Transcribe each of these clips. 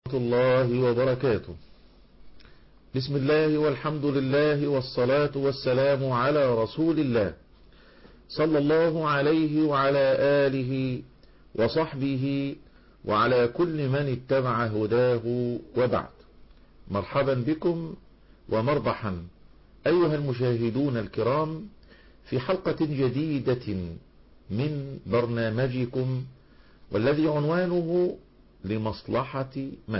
الله وبركاته بسم الله والحمد لله والصلاة والسلام على رسول الله صلى الله عليه وعلى آله وصحبه وعلى كل من اتبع هداه وبعد مرحبا بكم ومربحا أيها المشاهدون الكرام في حلقة جديدة من برنامجكم والذي عنوانه لمصلحة من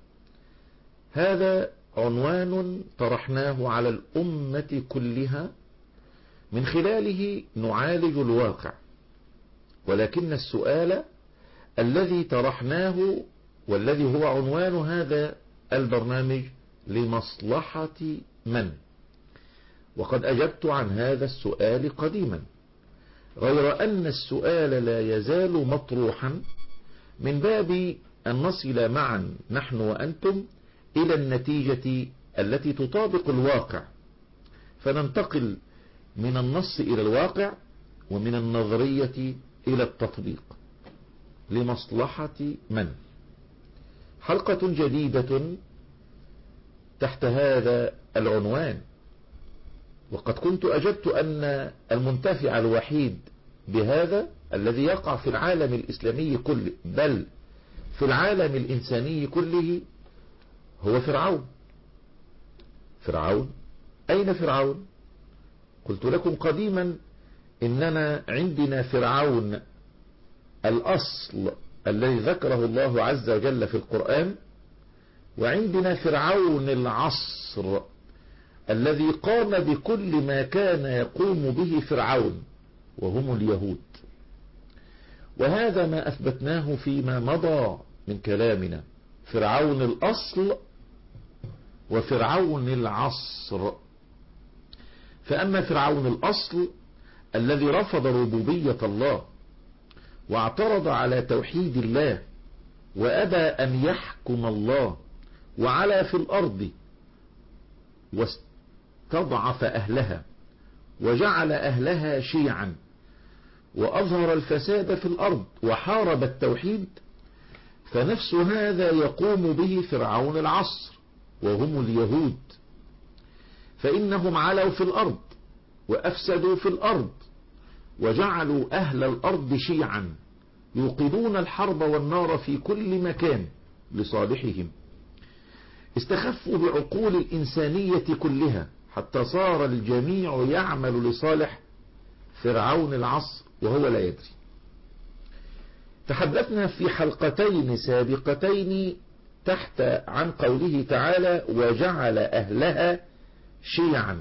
هذا عنوان طرحناه على الأمة كلها من خلاله نعالج الواقع ولكن السؤال الذي طرحناه والذي هو عنوان هذا البرنامج لمصلحة من وقد أجبت عن هذا السؤال قديما غير أن السؤال لا يزال مطروحا من باب أن نصل معا نحن وأنتم إلى النتيجة التي تطابق الواقع فننتقل من النص إلى الواقع ومن النظرية إلى التطبيق لمصلحة من حلقة جديدة تحت هذا العنوان وقد كنت أجدت أن المنتفع الوحيد بهذا الذي يقع في العالم الإسلامي كله بل في العالم الإنساني كله هو فرعون فرعون أين فرعون قلت لكم قديما إننا عندنا فرعون الأصل الذي ذكره الله عز وجل في القرآن وعندنا فرعون العصر الذي قام بكل ما كان يقوم به فرعون وهم اليهود وهذا ما أثبتناه فيما مضى من كلامنا فرعون الأصل وفرعون العصر فأما فرعون الأصل الذي رفض ربوبية الله واعترض على توحيد الله وأبى أن يحكم الله وعلى في الأرض واستضعف أهلها وجعل أهلها شيعا وأظهر الفساد في الأرض وحارب التوحيد فنفس هذا يقوم به فرعون العصر وهم اليهود فإنهم علوا في الأرض وأفسدوا في الأرض وجعلوا أهل الأرض شيعا يوقدون الحرب والنار في كل مكان لصالحهم استخفوا بعقول الإنسانية كلها حتى صار الجميع يعمل لصالح فرعون العصر وهو لا يدري تحدثنا في حلقتين سابقتين تحت عن قوله تعالى وجعل أهلها شيعا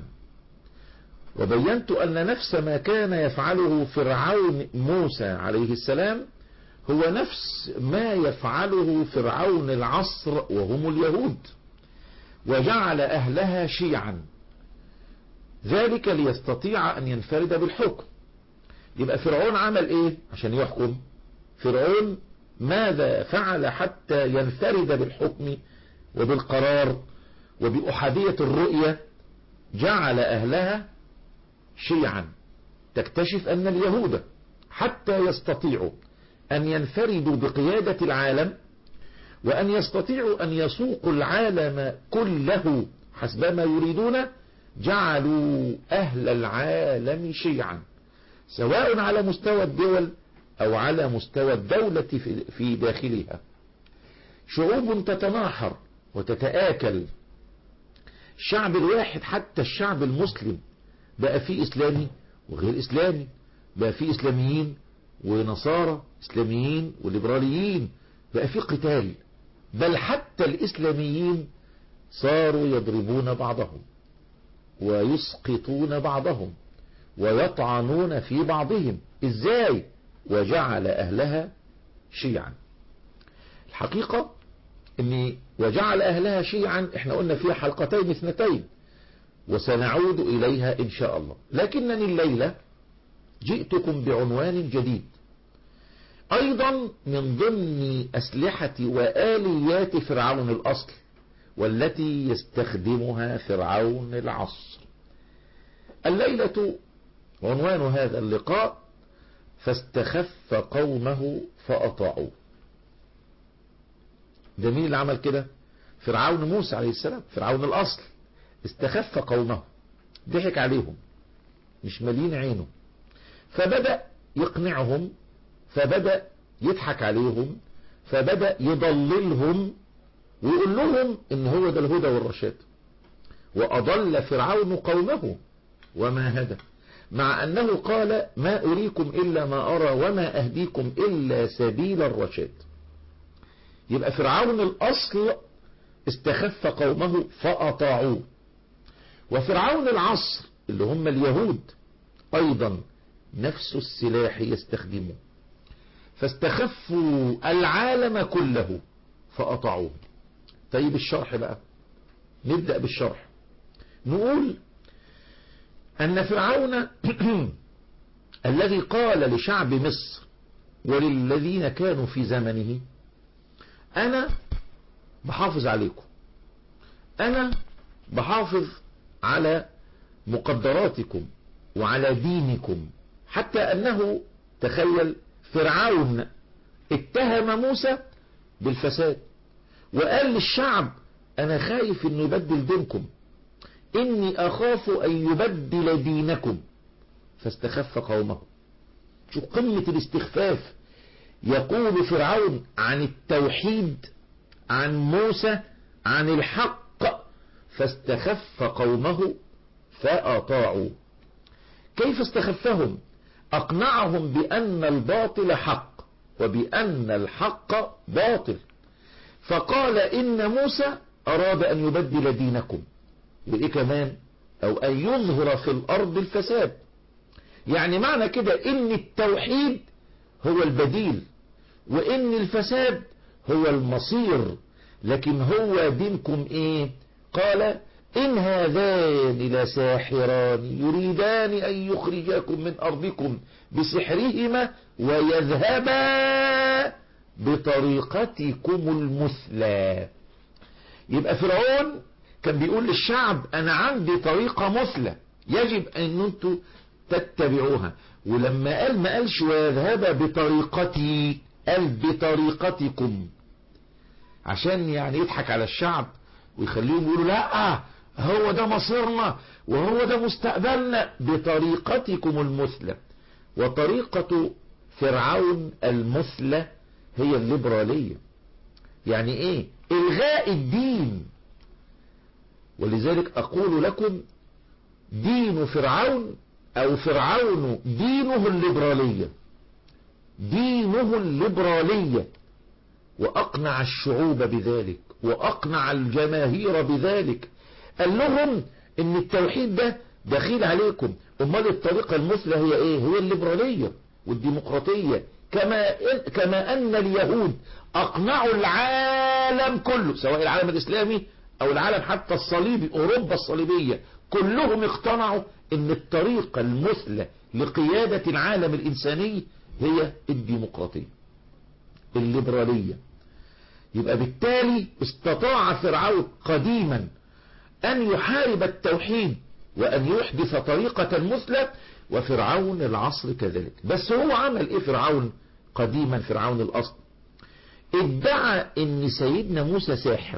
وبينت أن نفس ما كان يفعله فرعون موسى عليه السلام هو نفس ما يفعله فرعون العصر وهم اليهود وجعل أهلها شيعا ذلك ليستطيع أن ينفرد بالحكم يبقى فرعون عمل ايه عشان يحكم فرعون ماذا فعل حتى ينفرد بالحكم وبالقرار وبأحادية الرؤية جعل أهلها شيعا تكتشف أن اليهود حتى يستطيعوا أن ينفردوا بقيادة العالم وأن يستطيعوا أن يسوقوا العالم كله حسب ما يريدون جعلوا أهل العالم شيعا سواء على مستوى الدول أو على مستوى الدولة في داخلها شعوب تتناحر وتتآكل الشعب الواحد حتى الشعب المسلم بقى فيه إسلامي وغير إسلامي بقى فيه إسلاميين ونصارى إسلاميين وليبراليين بقى فيه قتال بل حتى الإسلاميين صاروا يضربون بعضهم ويسقطون بعضهم ويطعنون في بعضهم ازاي وجعل اهلها شيعا الحقيقة ان وجعل اهلها شيعا احنا قلنا فيها حلقتين اثنتين وسنعود اليها ان شاء الله لكنني الليلة جئتكم بعنوان جديد ايضا من ضمن اسلحة واليات فرعون الاصل والتي يستخدمها فرعون العصر الليلة عنوان هذا اللقاء فاستخف قومه فأطاعوه ده مين اللي عمل كده فرعون موسى عليه السلام فرعون الأصل استخف قومه ضحك عليهم مش مالين عينه فبدأ يقنعهم فبدأ يضحك عليهم فبدأ يضللهم ويقول لهم ان هو ده الهدى والرشاد وأضل فرعون قومه وما هدى مع أنه قال ما أريكم إلا ما أرى وما أهديكم إلا سبيل الرشاد يبقى فرعون الأصل استخف قومه فأطاعوه وفرعون العصر اللي هم اليهود أيضا نفس السلاح يستخدمون فاستخفوا العالم كله فأطاعوه طيب الشرح بقى نبدأ بالشرح نقول أن فرعون الذي قال لشعب مصر وللذين كانوا في زمنه أنا بحافظ عليكم أنا بحافظ على مقدراتكم وعلى دينكم حتى أنه تخيل فرعون اتهم موسى بالفساد وقال للشعب أنا خايف أنه يبدل دينكم إني أخاف أن يبدل دينكم فاستخف قومه شو قمة الاستخفاف يقول فرعون عن التوحيد عن موسى عن الحق فاستخف قومه فأطاعوا كيف استخفهم أقنعهم بأن الباطل حق وبأن الحق باطل فقال إن موسى أراد أن يبدل دينكم وإيه كمان أو أن يظهر في الأرض الفساد يعني معنى كده إن التوحيد هو البديل وإن الفساد هو المصير لكن هو دينكم إيه قال إن هذان لساحران يريدان أن يخرجاكم من أرضكم بسحرهما ويذهبا بطريقتكم المثلى يبقى فرعون كان بيقول للشعب أنا عندي طريقة مثلى يجب أن أنتم تتبعوها ولما قال ما قالش ويذهب بطريقتي قال بطريقتكم عشان يعني يضحك على الشعب ويخليهم يقولوا لا هو ده مصيرنا وهو ده مستقبلنا بطريقتكم المثلى وطريقة فرعون المثلى هي الليبرالية يعني ايه الغاء الدين ولذلك اقول لكم دين فرعون او فرعون دينه الليبرالية دينه الليبرالية واقنع الشعوب بذلك واقنع الجماهير بذلك قال لهم ان التوحيد ده دخيل عليكم امال الطريقة المثلى هي ايه هي الليبرالية والديمقراطية كما كما ان اليهود اقنعوا العالم كله سواء العالم الاسلامي او العالم حتى الصليبي اوروبا الصليبية كلهم اقتنعوا ان الطريقة المثلى لقيادة العالم الانساني هي الديمقراطية الليبرالية يبقى بالتالي استطاع فرعون قديما أن يحارب التوحيد وأن يحدث طريقة مثلى وفرعون العصر كذلك بس هو عمل إيه فرعون قديما فرعون الأصل ادعى ان سيدنا موسى ساحر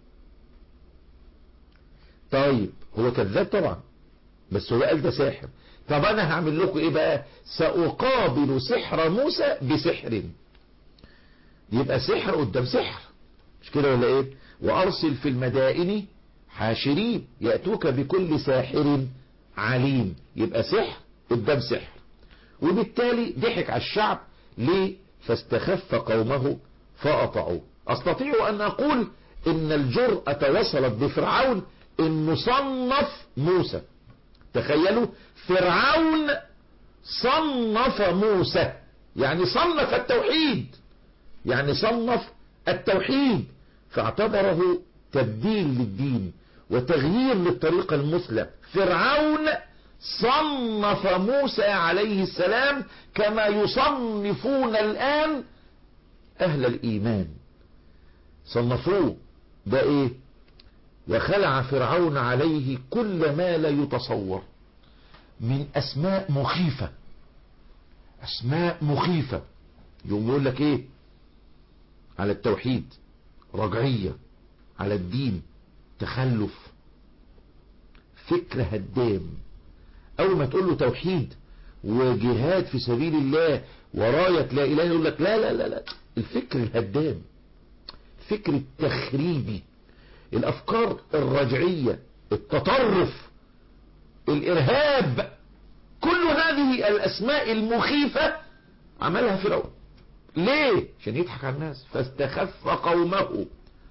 طيب هو كذاب طبعا بس هو قال ده ساحر طب انا هعمل لكم ايه بقى سأقابل سحر موسى بسحر يبقى سحر قدام سحر مش كده ولا ايه وارسل في المدائن حاشرين يأتوك بكل ساحر عليم يبقى سحر قدام سحر وبالتالي ضحك على الشعب ليه فاستخف قومه فأطعوه استطيع ان اقول ان الجرأة وصلت بفرعون انه صنف موسى تخيلوا فرعون صنف موسى يعني صنف التوحيد يعني صنف التوحيد فاعتبره تبديل للدين وتغيير للطريقة المثلى فرعون صنف موسى عليه السلام كما يصنفون الآن أهل الإيمان صنفوه ده إيه وخلع فرعون عليه كل ما لا يتصور من أسماء مخيفة أسماء مخيفة يوم يقول لك إيه على التوحيد رجعية على الدين تخلف فكر هدام اول ما تقول له توحيد وجهاد في سبيل الله وراية لا اله يقول لك لا لا لا لا الفكر الهدام الفكر التخريبي الافكار الرجعية التطرف الارهاب كل هذه الاسماء المخيفة عملها فرعون ليه عشان يضحك على الناس فاستخف قومه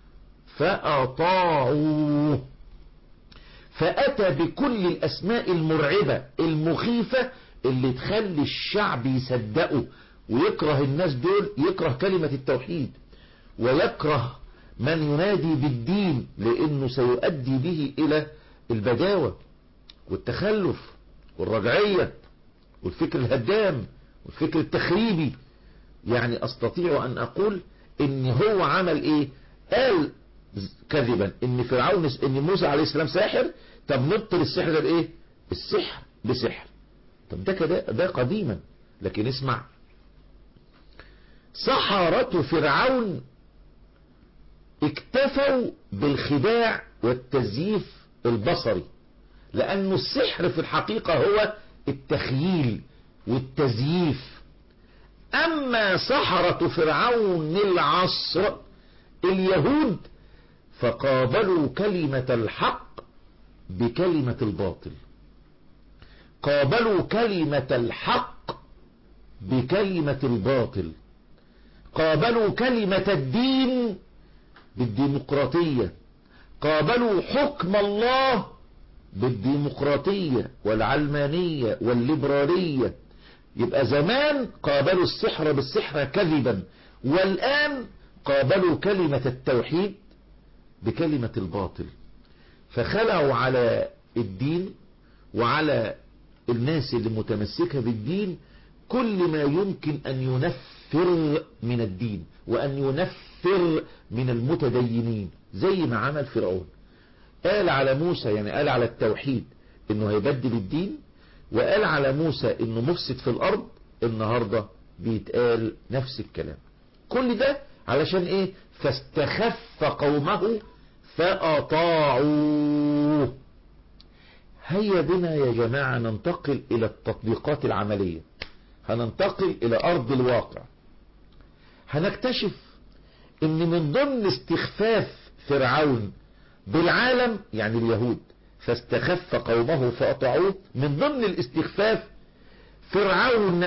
فأطاعوه فأتى بكل الأسماء المرعبة المخيفة اللي تخلي الشعب يصدقه ويكره الناس دول يكره كلمة التوحيد ويكره من ينادي بالدين لأنه سيؤدي به إلى البداوة والتخلف والرجعية والفكر الهدام والفكر التخريبي يعني أستطيع أن أقول إن هو عمل إيه قال كذبا ان فرعون ان موسى عليه السلام ساحر طب نبطل السحر ده بايه السحر بسحر طب ده كده ده قديما لكن اسمع سحرة فرعون اكتفوا بالخداع والتزييف البصري لأنه السحر في الحقيقة هو التخييل والتزييف أما سحرة فرعون العصر اليهود فقابلوا كلمة الحق بكلمة الباطل قابلوا كلمة الحق بكلمة الباطل قابلوا كلمة الدين بالديمقراطية قابلوا حكم الله بالديمقراطية والعلمانية والليبرالية يبقى زمان قابلوا السحر بالسحر كذبا والآن قابلوا كلمة التوحيد بكلمة الباطل فخلعوا على الدين وعلى الناس اللي متمسكة بالدين كل ما يمكن أن ينفر من الدين وأن ينفر من المتدينين زي ما عمل فرعون قال على موسى يعني قال على التوحيد انه هيبدل الدين وقال على موسى انه مفسد في الارض النهاردة بيتقال نفس الكلام كل ده علشان ايه فاستخف قومه فأطاعوه هيا بنا يا جماعة ننتقل إلى التطبيقات العملية هننتقل إلى أرض الواقع هنكتشف ان من ضمن استخفاف فرعون بالعالم يعني اليهود فاستخف قومه فأطاعوه من ضمن الاستخفاف فرعون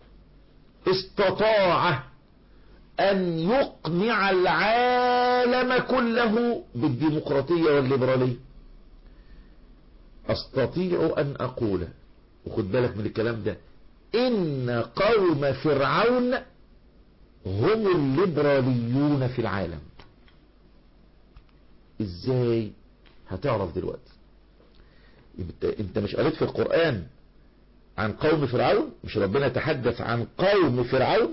استطاع أن يقنع العالم كله بالديمقراطية والليبرالية أستطيع أن أقول وخد بالك من الكلام ده إن قوم فرعون هم الليبراليون في العالم ازاي هتعرف دلوقتي انت مش قريت في القرآن عن قوم فرعون مش ربنا تحدث عن قوم فرعون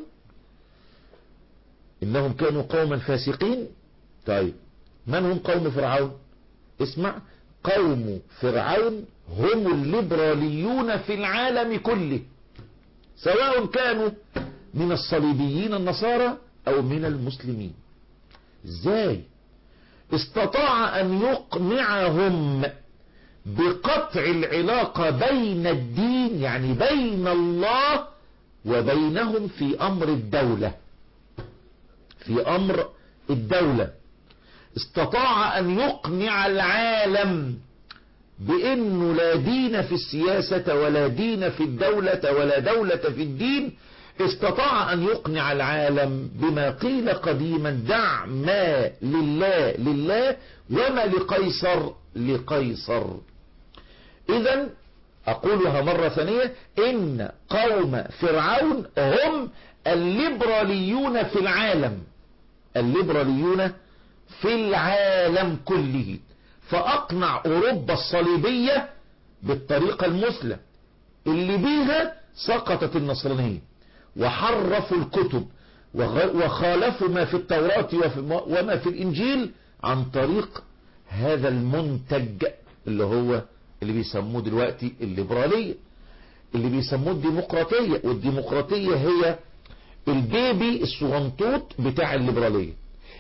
انهم كانوا قوما فاسقين طيب من هم قوم فرعون اسمع قوم فرعون هم الليبراليون في العالم كله سواء كانوا من الصليبيين النصارى او من المسلمين ازاي استطاع ان يقنعهم بقطع العلاقة بين الدين يعني بين الله وبينهم في امر الدولة في امر الدولة استطاع ان يقنع العالم بانه لا دين في السياسة ولا دين في الدولة ولا دولة في الدين استطاع ان يقنع العالم بما قيل قديما دع ما لله لله وما لقيصر لقيصر اذا اقولها مرة ثانية ان قوم فرعون هم الليبراليون في العالم الليبراليون في العالم كله فاقنع اوروبا الصليبية بالطريقة المثلى اللي بيها سقطت النصرانية وحرفوا الكتب وخالفوا ما في التوراة وما في الانجيل عن طريق هذا المنتج اللي هو اللي بيسموه دلوقتي الليبرالية اللي بيسموه الديمقراطية والديمقراطية هي البيبي الصغنطوط بتاع الليبرالية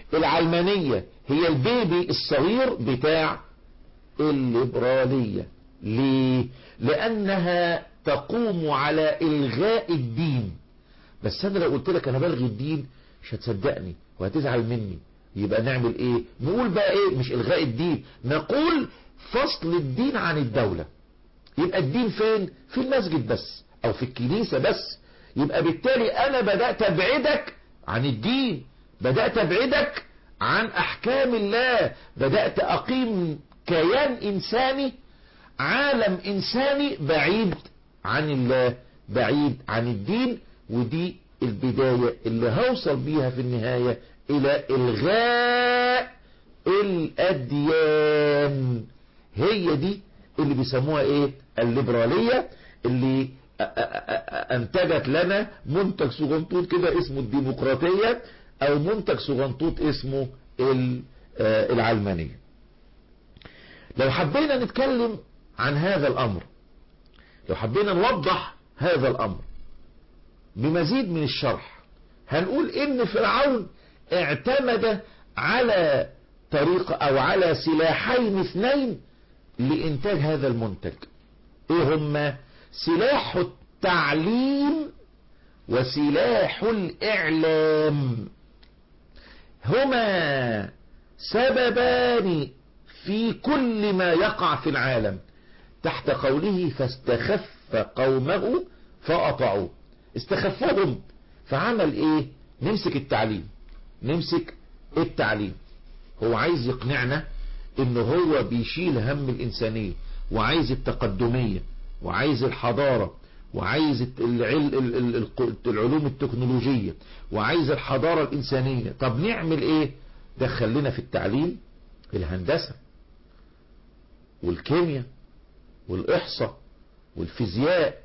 العلمانية هي البيبي الصغير بتاع الليبرالية ليه لانها تقوم على الغاء الدين بس انا لو قلت لك انا بلغي الدين مش هتصدقني وهتزعل مني يبقى نعمل ايه نقول بقى ايه مش الغاء الدين نقول فصل الدين عن الدولة يبقى الدين فين في المسجد بس او في الكنيسة بس يبقى بالتالي انا بدأت ابعدك عن الدين بدأت ابعدك عن احكام الله بدأت اقيم كيان انساني عالم انساني بعيد عن الله بعيد عن الدين ودي البداية اللي هوصل بيها في النهاية الى الغاء الاديان هي دي اللي بيسموها ايه الليبرالية اللي انتجت لنا منتج صغنطوط كده اسمه الديمقراطية او منتج صغنطوط اسمه العلمانية لو حبينا نتكلم عن هذا الامر لو حبينا نوضح هذا الامر بمزيد من الشرح هنقول ان فرعون اعتمد على طريقة او على سلاحين اثنين لانتاج هذا المنتج ايه هما سلاح التعليم وسلاح الاعلام هما سببان في كل ما يقع في العالم تحت قوله فاستخف قومه فأطعوه استخفهم فعمل ايه نمسك التعليم نمسك التعليم هو عايز يقنعنا انه هو بيشيل هم الانسانية وعايز التقدمية وعايز الحضارة وعايز العلوم التكنولوجية وعايز الحضارة الانسانية طب نعمل ايه دخل لنا في التعليم الهندسة والكيمياء والاحصاء والفيزياء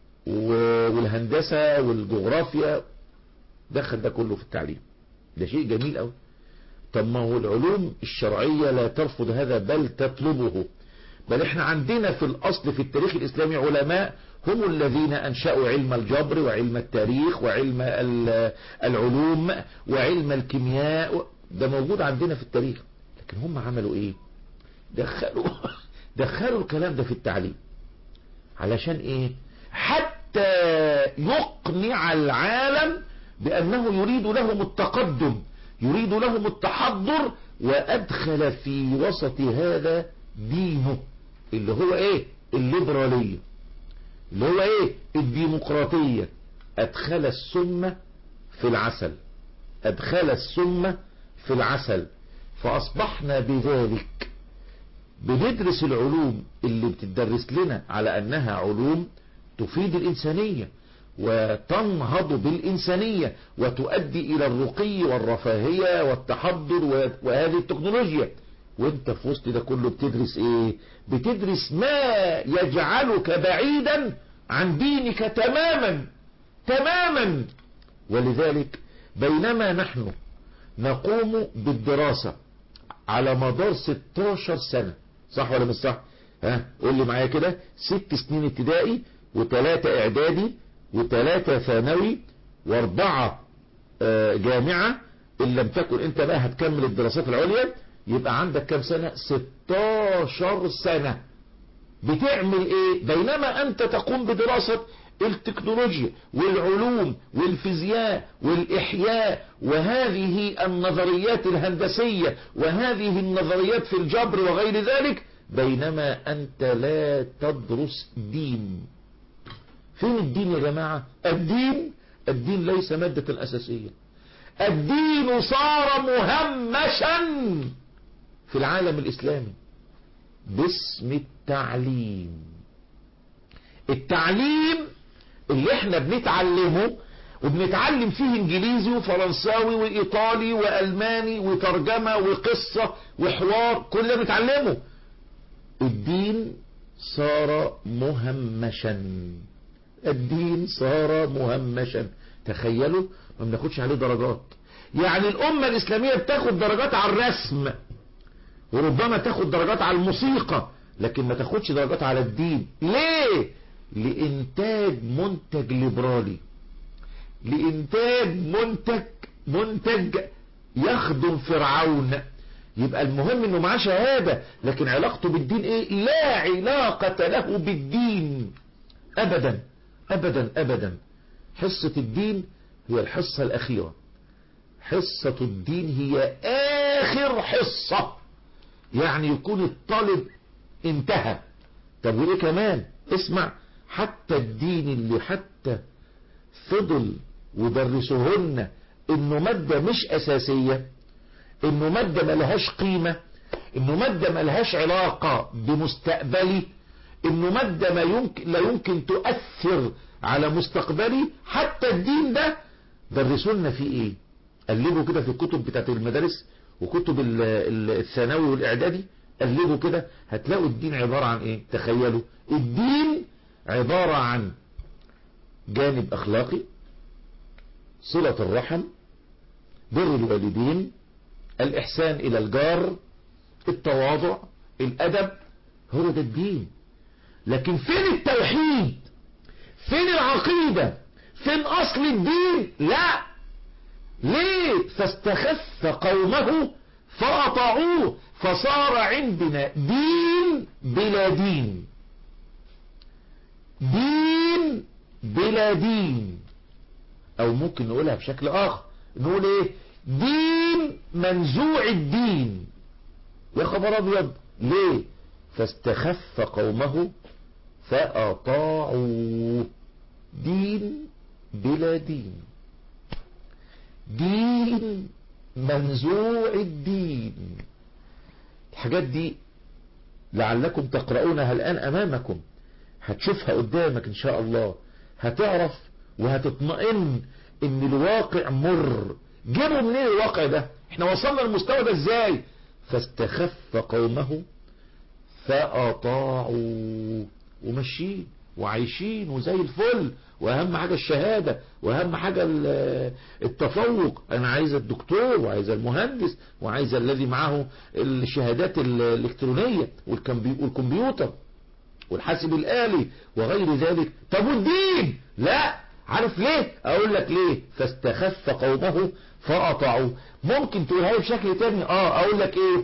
والهندسة والجغرافيا دخل ده كله في التعليم ده شيء جميل قوي طب ما هو العلوم الشرعية لا ترفض هذا بل تطلبه بل احنا عندنا في الاصل في التاريخ الاسلامي علماء هم الذين انشأوا علم الجبر وعلم التاريخ وعلم العلوم وعلم الكيمياء ده موجود عندنا في التاريخ لكن هم عملوا ايه دخلوا دخلوا الكلام ده في التعليم علشان ايه حتى يقنع العالم بانه يريد لهم التقدم يريد لهم التحضر وادخل في وسط هذا دينه اللي هو ايه الليبرالية اللي هو ايه الديمقراطية ادخل السم في العسل ادخل السم في العسل فاصبحنا بذلك بندرس العلوم اللي بتدرس لنا على انها علوم تفيد الانسانية وتنهض بالإنسانية وتؤدي إلى الرقي والرفاهية والتحضر وهذه التكنولوجيا وانت في وسط ده كله بتدرس ايه بتدرس ما يجعلك بعيدا عن دينك تماما تماما ولذلك بينما نحن نقوم بالدراسة على مدار 16 سنة صح ولا مش صح ها قول لي معايا كده ست سنين ابتدائي وثلاثة اعدادي وثلاثة ثانوي واربعة جامعة ان لم تكن انت بقى هتكمل الدراسات العليا يبقى عندك كام سنة 16 سنة بتعمل ايه بينما انت تقوم بدراسة التكنولوجيا والعلوم والفيزياء والإحياء وهذه النظريات الهندسية وهذه النظريات في الجبر وغير ذلك بينما أنت لا تدرس دين فين الدين يا جماعة الدين الدين ليس مادة أساسية الدين صار مهمشا في العالم الإسلامي باسم التعليم التعليم اللي احنا بنتعلمه وبنتعلم فيه انجليزي وفرنساوي وايطالي والماني وترجمة وقصة وحوار كل ده بنتعلمه الدين صار مهمشا الدين صار مهمشا تخيلوا ما بناخدش عليه درجات يعني الامة الاسلامية بتاخد درجات على الرسم وربما تاخد درجات على الموسيقى لكن ما تاخدش درجات على الدين ليه لإنتاج منتج ليبرالي لإنتاج منتج منتج يخدم فرعون يبقى المهم انه معاه شهادة لكن علاقته بالدين ايه لا علاقة له بالدين ابدا ابدا ابدا حصة الدين هي الحصة الاخيرة حصة الدين هي اخر حصة يعني يكون الطالب انتهى طب وايه كمان اسمع حتى الدين اللي حتى فضل ودرسوهن انه مادة مش اساسية انه مادة ملهاش قيمة انه مادة ملهاش علاقة بمستقبلي انه مادة ما يمكن لا يمكن تؤثر على مستقبلي حتى الدين ده درسونا فيه ايه قلبوا كده في الكتب بتاعت المدارس وكتب الثانوي والاعدادي قلبوا كده هتلاقوا الدين عبارة عن ايه تخيلوا الدين عبارة عن جانب اخلاقي صلة الرحم بر الوالدين الإحسان إلى الجار التواضع الأدب هو ده الدين لكن فين التوحيد فين العقيدة فين أصل الدين لا ليه فاستخف قومه فأطاعوه فصار عندنا دين بلا دين دين بلا دين او ممكن نقولها بشكل اخر نقول ايه دين منزوع الدين يا خبر ابيض ليه فاستخف قومه فاطاعوا دين بلا دين دين منزوع الدين الحاجات دي لعلكم تقرؤونها الآن أمامكم هتشوفها قدامك إن شاء الله هتعرف وهتطمئن ان الواقع مر جابوا منين الواقع ده احنا وصلنا للمستوى ده ازاي فاستخف قومه فأطاعوا وماشيين وعايشين وزي الفل واهم حاجة الشهادة واهم حاجة التفوق انا عايز الدكتور وعايز المهندس وعايز الذي معه الشهادات الالكترونية والكمبيوتر والحاسب الآلي وغير ذلك طب والدين لا عارف ليه اقول لك ليه فاستخف قومه فأطعوا ممكن تقولها بشكل تاني اه اقول لك ايه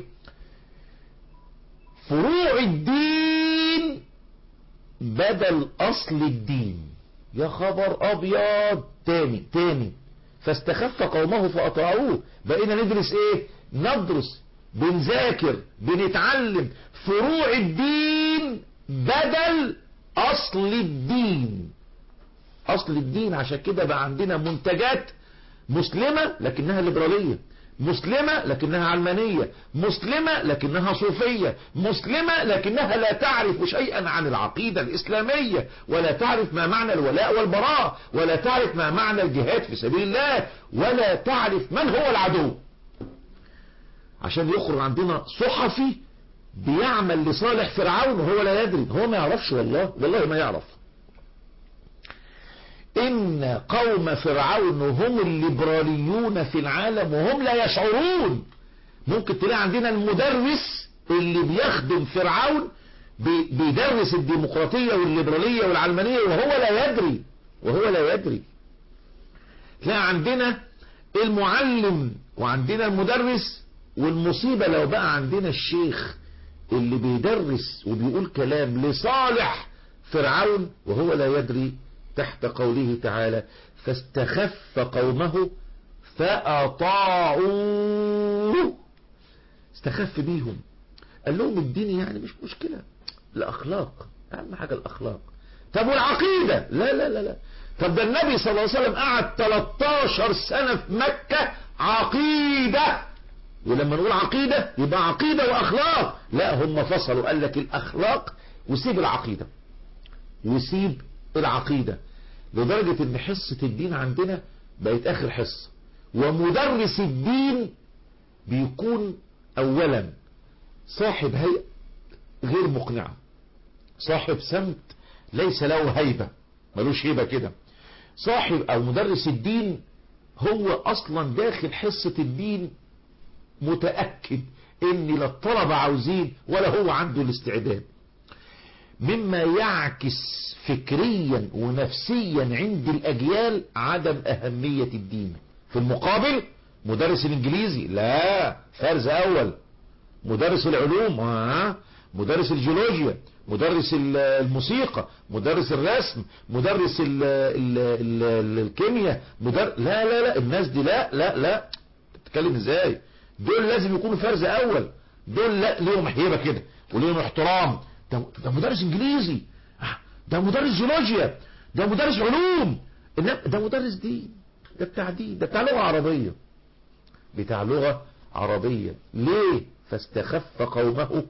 فروع الدين بدل اصل الدين يا خبر ابيض تاني تاني فاستخف قومه فأطاعوه بقينا ندرس ايه ندرس بنذاكر بنتعلم فروع الدين بدل اصل الدين اصل الدين عشان كده بقى عندنا منتجات مسلمة لكنها ليبرالية مسلمة لكنها علمانية مسلمة لكنها صوفية مسلمة لكنها لا تعرف شيئا عن العقيدة الإسلامية ولا تعرف ما معنى الولاء والبراء ولا تعرف ما معنى الجهاد في سبيل الله ولا تعرف من هو العدو عشان يخرج عندنا صحفي بيعمل لصالح فرعون وهو لا يدري هو ما يعرفش والله والله ما يعرف إن قوم فرعون هم الليبراليون في العالم وهم لا يشعرون ممكن تلاقي عندنا المدرس اللي بيخدم فرعون بيدرس الديمقراطية والليبرالية والعلمانية وهو لا يدري وهو لا يدري تلاقي عندنا المعلم وعندنا المدرس والمصيبة لو بقى عندنا الشيخ اللي بيدرس وبيقول كلام لصالح فرعون وهو لا يدري تحت قوله تعالى فاستخف قومه فأطاعوه استخف بيهم قال لهم الدين يعني مش مشكلة الأخلاق أهم حاجة الأخلاق طب والعقيدة لا لا لا لا طب ده النبي صلى الله عليه وسلم قعد 13 سنة في مكة عقيدة ولما نقول عقيدة يبقى عقيدة وأخلاق لا هم فصلوا قال لك الأخلاق وسيب العقيدة وسيب العقيدة لدرجة ان حصة الدين عندنا بقت اخر حصة ومدرس الدين بيكون اولا صاحب هيئة غير مقنعة صاحب سمت ليس له هيبة ملوش هيبة كده صاحب او مدرس الدين هو اصلا داخل حصة الدين متأكد ان لا الطلبة عاوزين ولا هو عنده الاستعداد مما يعكس فكريا ونفسيا عند الأجيال عدم أهمية الدين في المقابل مدرس الانجليزي لا فرز اول مدرس العلوم آه. مدرس الجيولوجيا مدرس الموسيقى مدرس الرسم مدرس ال ال ال الكيمياء مدر... لا لا لا الناس دي لا لا لا تتكلم ازاي دول لازم يكونوا فرز اول دول لا ليهم هيبه كده وليهم احترام ده, ده مدرس انجليزي ده مدرس جيولوجيا ده مدرس علوم ده مدرس دين ده بتاع دين ده بتاع لغه عربيه بتاع لغه عربيه ليه فاستخف قومه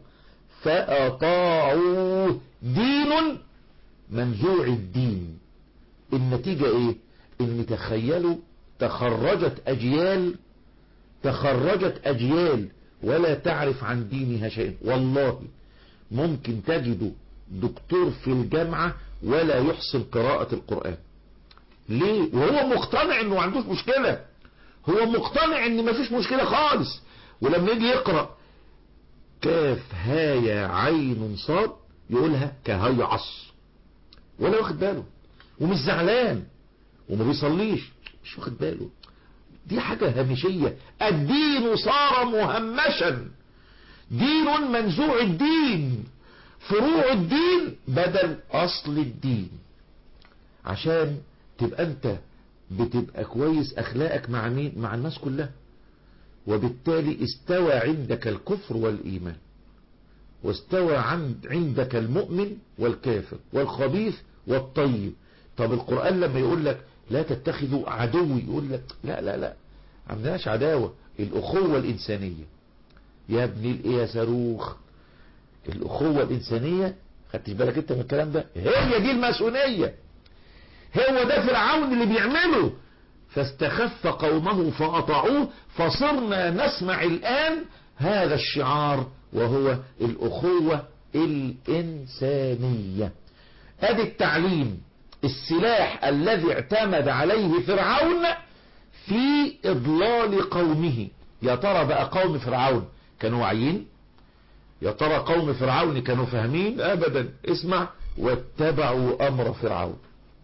فأطاعوه دين منزوع الدين النتيجة ايه ان تخيلوا تخرجت اجيال تخرجت اجيال ولا تعرف عن دينها شيئا والله ممكن تجدوا دكتور في الجامعة ولا يحسن قراءة القرآن ليه وهو مقتنع انه ما عندوش مشكلة هو مقتنع ان ما فيش مشكلة خالص ولما يجي يقرأ كاف هايا عين صاد يقولها كهي عص ولا واخد باله ومش زعلان وما بيصليش مش واخد باله دي حاجة هامشية الدين صار مهمشا دين منزوع الدين فروع الدين بدل اصل الدين عشان تبقى انت بتبقى كويس اخلاقك مع مين مع الناس كلها وبالتالي استوى عندك الكفر والإيمان واستوى عندك المؤمن والكافر والخبيث والطيب طب القرآن لما يقول لك لا تتخذوا عدوي يقول لك لا لا لا عندناش عداوة الأخوة الإنسانية يا ابني الإيه يا صاروخ الأخوة الإنسانية خدتش بالك انت من الكلام ده هي دي الماسونية هو ده فرعون اللي بيعمله فاستخف قومه فأطاعوه فصرنا نسمع الآن هذا الشعار وهو الأخوة الإنسانية ادي التعليم السلاح الذي اعتمد عليه فرعون في إضلال قومه يا ترى بقى قوم فرعون كانوا واعيين يا ترى قوم فرعون كانوا فاهمين أبدا اسمع واتبعوا أمر فرعون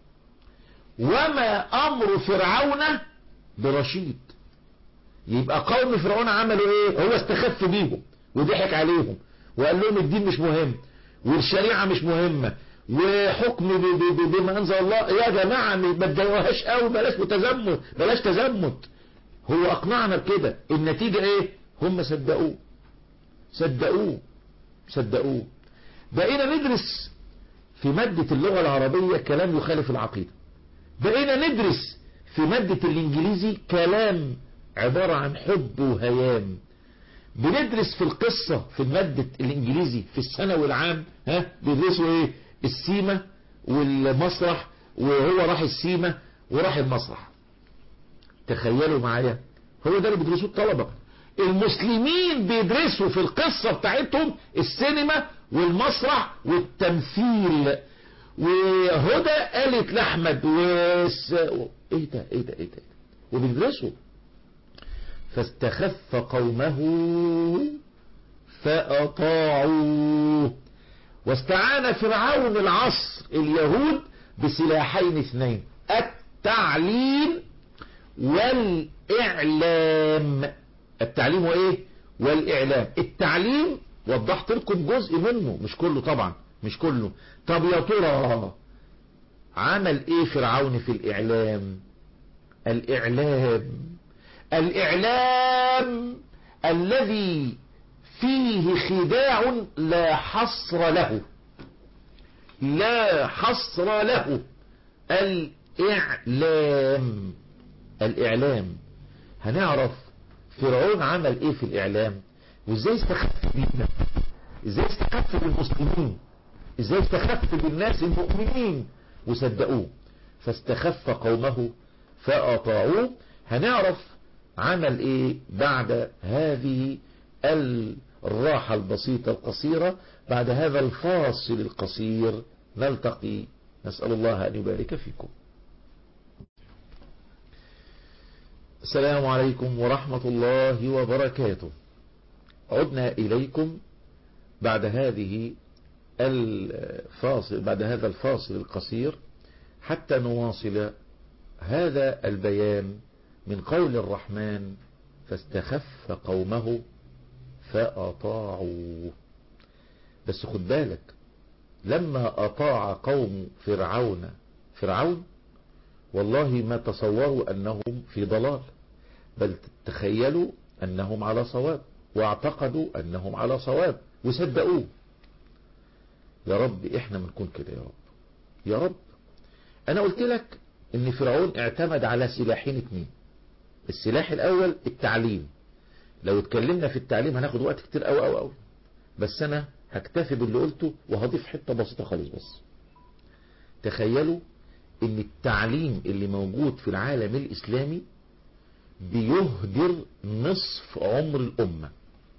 وما امر فرعون برشيد يبقى قوم فرعون عملوا ايه هو استخف بيهم وضحك عليهم وقال لهم الدين مش مهم والشريعة مش مهمة وحكم بما انزل الله يا جماعة ما تضايقوهاش قوي بلاش متزمت بلاش تزمت هو اقنعنا بكده النتيجة ايه هم صدقوه صدقوه صدقوه بقينا ندرس في مادة اللغة العربية كلام يخالف العقيدة بقينا ندرس في مادة الانجليزي كلام عبارة عن حب وهيام بندرس في القصة في مادة الانجليزي في الثانوي العام ها بيدرسوا ايه السيمة والمسرح وهو راح السيمة وراح المسرح تخيلوا معايا هو ده اللي بيدرسوه الطلبة المسلمين بيدرسوا في القصة بتاعتهم السينما والمسرح والتمثيل وهدى قالت لأحمد وس... ايه ده ايه ده ايه ده وبيدرسوا فاستخف قومه فأطاعوه واستعان فرعون العصر اليهود بسلاحين اثنين التعليم والإعلام التعليم وايه والإعلام التعليم وضحت لكم جزء منه مش كله طبعا مش كله طب يا ترى عمل ايه فرعون في الاعلام الاعلام الاعلام الذي فيه خداع لا حصر له لا حصر له الاعلام الاعلام هنعرف فرعون عمل ايه في الاعلام وازاي استخف بينا ازاي استخف بالمسلمين ازاي استخف بالناس المؤمنين وصدقوه فاستخف قومه فأطاعوه هنعرف عمل ايه بعد هذه الراحة البسيطة القصيرة بعد هذا الفاصل القصير نلتقي نسأل الله أن يبارك فيكم السلام عليكم ورحمة الله وبركاته عدنا إليكم بعد هذه الفاصل بعد هذا الفاصل القصير حتى نواصل هذا البيان من قول الرحمن فاستخف قومه فأطاعوه بس خد بالك لما أطاع قوم فرعون فرعون والله ما تصوروا أنهم في ضلال بل تخيلوا أنهم على صواب واعتقدوا أنهم على صواب وصدقوه يا رب احنا بنكون كده يا رب يا رب انا قلت لك ان فرعون اعتمد على سلاحين اتنين السلاح الاول التعليم لو اتكلمنا في التعليم هناخد وقت كتير قوي قوي قوي بس انا هكتفي باللي قلته وهضيف حتة بسيطة خالص بس تخيلوا ان التعليم اللي موجود في العالم الاسلامي بيهدر نصف عمر الامة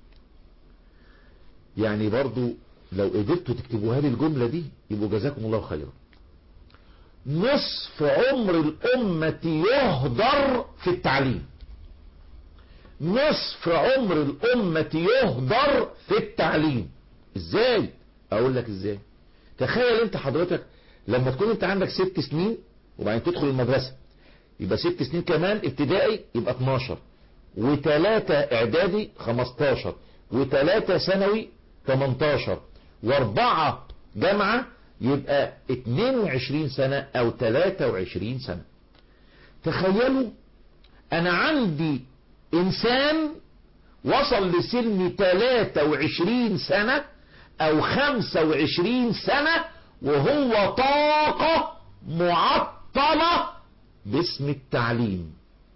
يعني برضو لو قدرتوا تكتبوها لي الجملة دي يبقوا جزاكم الله خيرا نصف عمر الأمة يهدر في التعليم نصف عمر الأمة يهدر في التعليم ازاي اقول لك ازاي تخيل انت حضرتك لما تكون انت عندك ست سنين وبعدين تدخل المدرسة يبقى ست سنين كمان ابتدائي يبقى 12 وتلاتة اعدادي 15 وتلاتة ثانوي 18 واربعة جامعة يبقى 22 سنة او 23 سنة تخيلوا انا عندي انسان وصل لسن 23 سنة او 25 سنة وهو طاقة معطلة باسم التعليم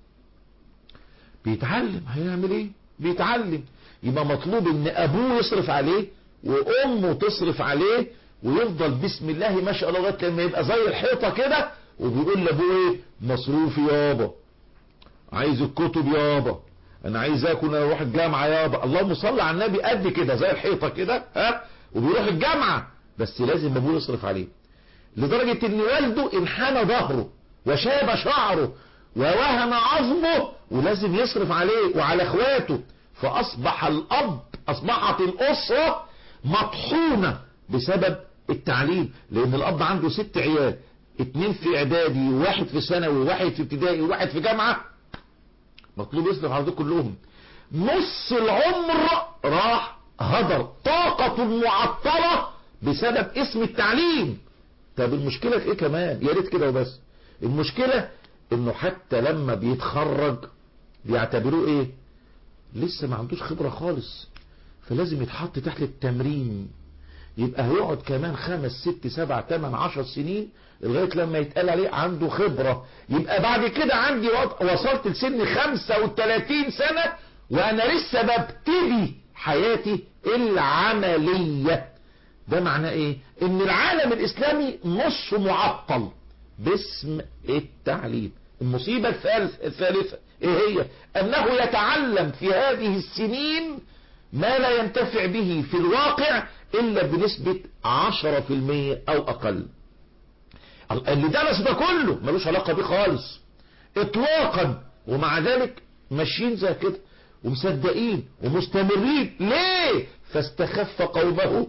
بيتعلم هيعمل ايه بيتعلم يبقى مطلوب ان ابوه يصرف عليه وامه تصرف عليه ويفضل بسم الله ما شاء الله لغايه لما يبقى زي الحيطه كده وبيقول لابوه ايه مصروفي يابا عايز الكتب يابا انا عايز اكل انا اروح الجامعه يابا اللهم صل على النبي قد كده زي الحيطه كده ها وبيروح الجامعه بس لازم ابوه يصرف عليه لدرجه ان والده انحنى ظهره وشاب شعره ووهن عظمه ولازم يصرف عليه وعلى اخواته فاصبح الاب اصبحت الاسره مطحونة بسبب التعليم لان الاب عنده ست عيال اتنين في اعدادي وواحد في ثانوي وواحد في ابتدائي وواحد في جامعة مطلوب يصرف على دول كلهم نص العمر راح هدر طاقة معطلة بسبب اسم التعليم طب المشكلة في ايه كمان يا ريت كده وبس المشكلة انه حتى لما بيتخرج بيعتبروه ايه لسه ما عندوش خبرة خالص فلازم يتحط تحت التمرين يبقى هيقعد كمان خمس ست سبع تمن عشر سنين لغاية لما يتقال عليه عنده خبرة يبقى بعد كده عندي وصلت لسن خمسة وثلاثين سنة وانا لسه ببتدي حياتي العملية ده معناه ايه ان العالم الاسلامي نص معطل باسم التعليم المصيبة الثالثة ايه هي انه يتعلم في هذه السنين ما لا ينتفع به في الواقع الا بنسبة عشرة في المية او اقل اللي درس ده كله ملوش علاقة بيه خالص اطلاقا ومع ذلك ماشيين زي كده ومصدقين ومستمرين ليه فاستخف قومه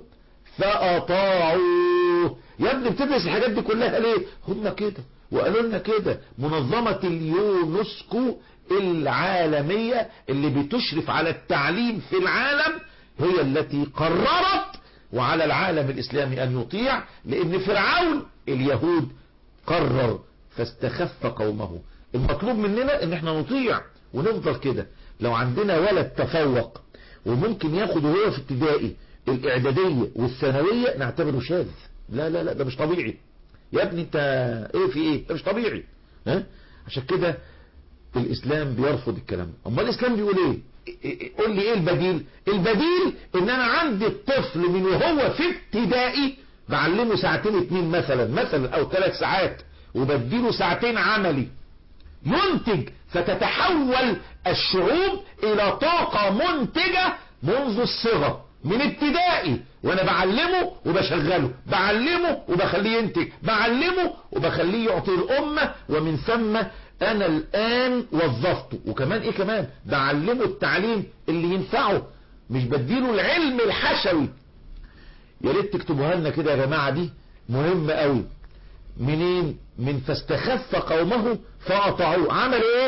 فاطاعوه يا ابني بتدرس الحاجات دي كلها ليه هم كده وقالوا لنا كده منظمة اليونسكو العالمية اللي بتشرف على التعليم في العالم هي التي قررت وعلى العالم الإسلامي أن يطيع لأن فرعون اليهود قرر فاستخف قومه المطلوب مننا ان احنا نطيع ونفضل كده لو عندنا ولد تفوق وممكن ياخد وهو في ابتدائي الاعدادية والثانوية نعتبره شاذ لا لا لا ده مش طبيعي يا ابني انت ايه في ايه ده مش طبيعي ها عشان كده الاسلام بيرفض الكلام امال الاسلام بيقول ايه قول لي ايه البديل البديل ان انا عندي الطفل من وهو في ابتدائي بعلمه ساعتين اتنين مثلا مثلا او ثلاث ساعات وبديله ساعتين عملي ينتج فتتحول الشعوب الى طاقة منتجة منذ الصغر من ابتدائي وانا بعلمه وبشغله بعلمه وبخليه ينتج بعلمه وبخليه يعطي الامة ومن ثم انا الان وظفته وكمان ايه كمان بعلمه التعليم اللي ينفعه مش بديله العلم الحشوي يا ريت تكتبوها لنا كده يا جماعة دي مهمة قوي منين من فاستخف قومه فاطعوه عمل ايه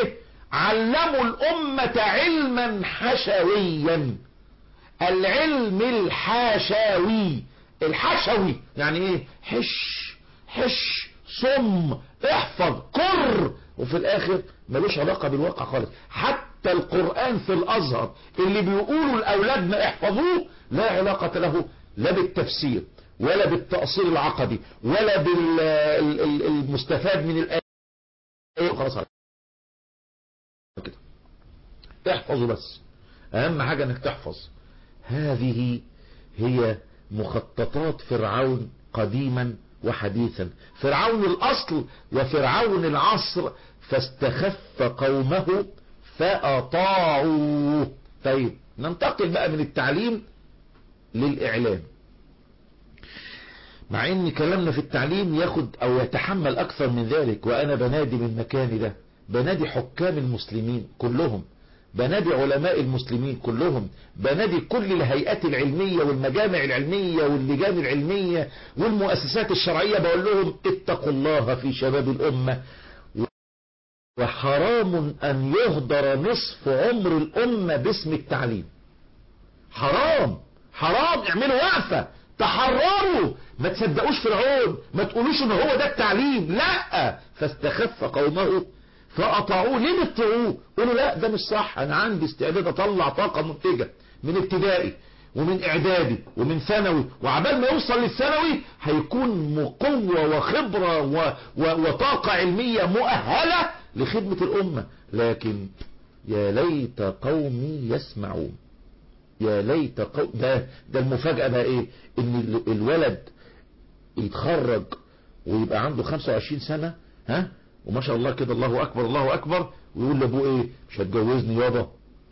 علموا الأمة علما حشويا العلم الحاشاوي الحشوي يعني ايه حش حش صم احفظ كر وفي الاخر ملوش علاقة بالواقع خالص حتى القرآن في الازهر اللي بيقولوا لاولادنا احفظوه لا علاقة له لا بالتفسير ولا بالتأصيل العقدي ولا بالمستفاد من الآية خلاص كده احفظوا بس اهم حاجة انك تحفظ هذه هي مخططات فرعون قديما وحديثا فرعون الاصل وفرعون العصر فاستخف قومه فاطاعوه طيب ننتقل بقى من التعليم للاعلام مع ان كلامنا في التعليم ياخد او يتحمل اكثر من ذلك وانا بنادي من مكاني ده بنادي حكام المسلمين كلهم بنادي علماء المسلمين كلهم بنادي كل الهيئات العلمية والمجامع العلمية واللجان العلمية والمؤسسات الشرعية بقول لهم اتقوا الله في شباب الأمة وحرام أن يهدر نصف عمر الأمة باسم التعليم حرام حرام اعملوا وقفة تحرروا ما تصدقوش فرعون ما تقولوش ان هو ده التعليم لا فاستخف قومه فقطعوه ليه بتطيعوه قولوا لا ده مش صح انا عندي استعداد اطلع طاقة منتجة من ابتدائي ومن اعدادي ومن ثانوي وعبال ما يوصل للثانوي هيكون قوة وخبرة و... و... وطاقة علمية مؤهلة لخدمة الامة لكن يا ليت قومي يسمعون يا ليت قوم ده ده المفاجأة بقى ايه ان الولد يتخرج ويبقى عنده 25 سنة ها وما شاء الله كده الله اكبر الله اكبر ويقول لابوه ايه مش هتجوزني يابا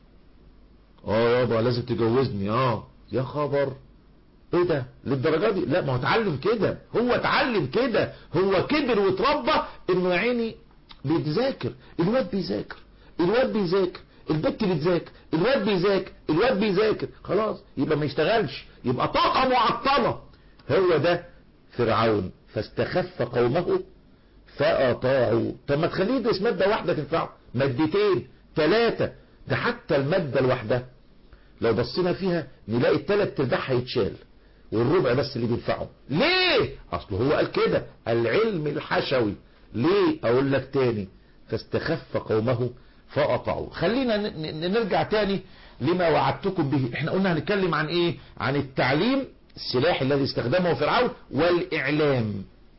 اه يابا لازم تجوزني اه يا خبر ايه ده للدرجة دي لا ما هو اتعلم كده هو اتعلم كده هو كبر واتربى انه يا عيني بيتذاكر الواد بيذاكر الواد بيذاكر البت بتذاكر الواد بيذاكر الواد بيذاكر خلاص يبقى ما يشتغلش يبقى طاقة معطلة هو ده فرعون فاستخف قومه فأطاعوا طب ما تخليه يدرس مادة واحدة تنفعه مادتين ثلاثة ده حتى المادة الواحدة لو بصينا فيها نلاقي الثلاث ارباع هيتشال والربع بس اللي بينفعه ليه اصله هو قال كده العلم الحشوي ليه اقول لك تاني فاستخف قومه فأطاعوا خلينا نرجع تاني لما وعدتكم به احنا قلنا هنتكلم عن ايه عن التعليم السلاح الذي استخدمه فرعون والإعلام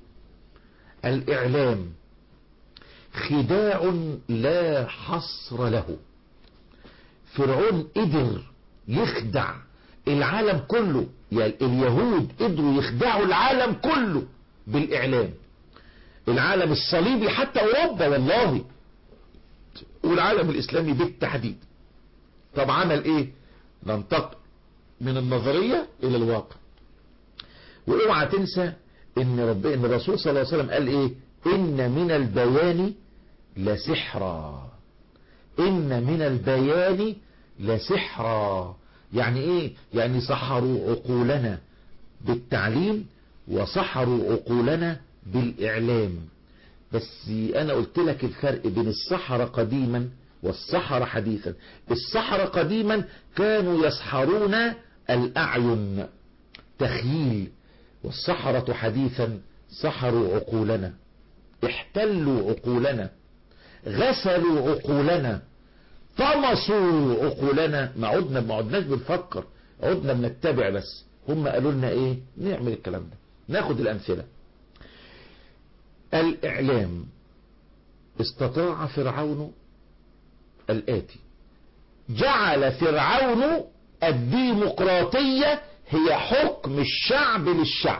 الإعلام خداع لا حصر له فرعون قدر يخدع العالم كله يعني اليهود قدروا يخدعوا العالم كله بالإعلام العالم الصليبي حتى أوروبا والله والعالم الإسلامي بالتحديد طب عمل إيه ننتقل من النظرية إلى الواقع واوعى تنسى ان رب ان الرسول صلى الله عليه وسلم قال ايه ان من البيان لسحرا ان من البيان لسحرا يعني ايه يعني سحروا عقولنا بالتعليم وسحروا عقولنا بالاعلام بس انا قلت لك الفرق بين السحرة قديما والسحرة حديثا السحرة قديما كانوا يسحرون الاعين تخييل والسحرة حديثا سحروا عقولنا احتلوا عقولنا غسلوا عقولنا طمسوا عقولنا ما عدنا ما عدناش بنفكر عدنا بنتبع بس هم قالوا لنا ايه نعمل الكلام ده ناخد الامثله الاعلام استطاع فرعون الاتي جعل فرعون الديمقراطيه هي حكم الشعب للشعب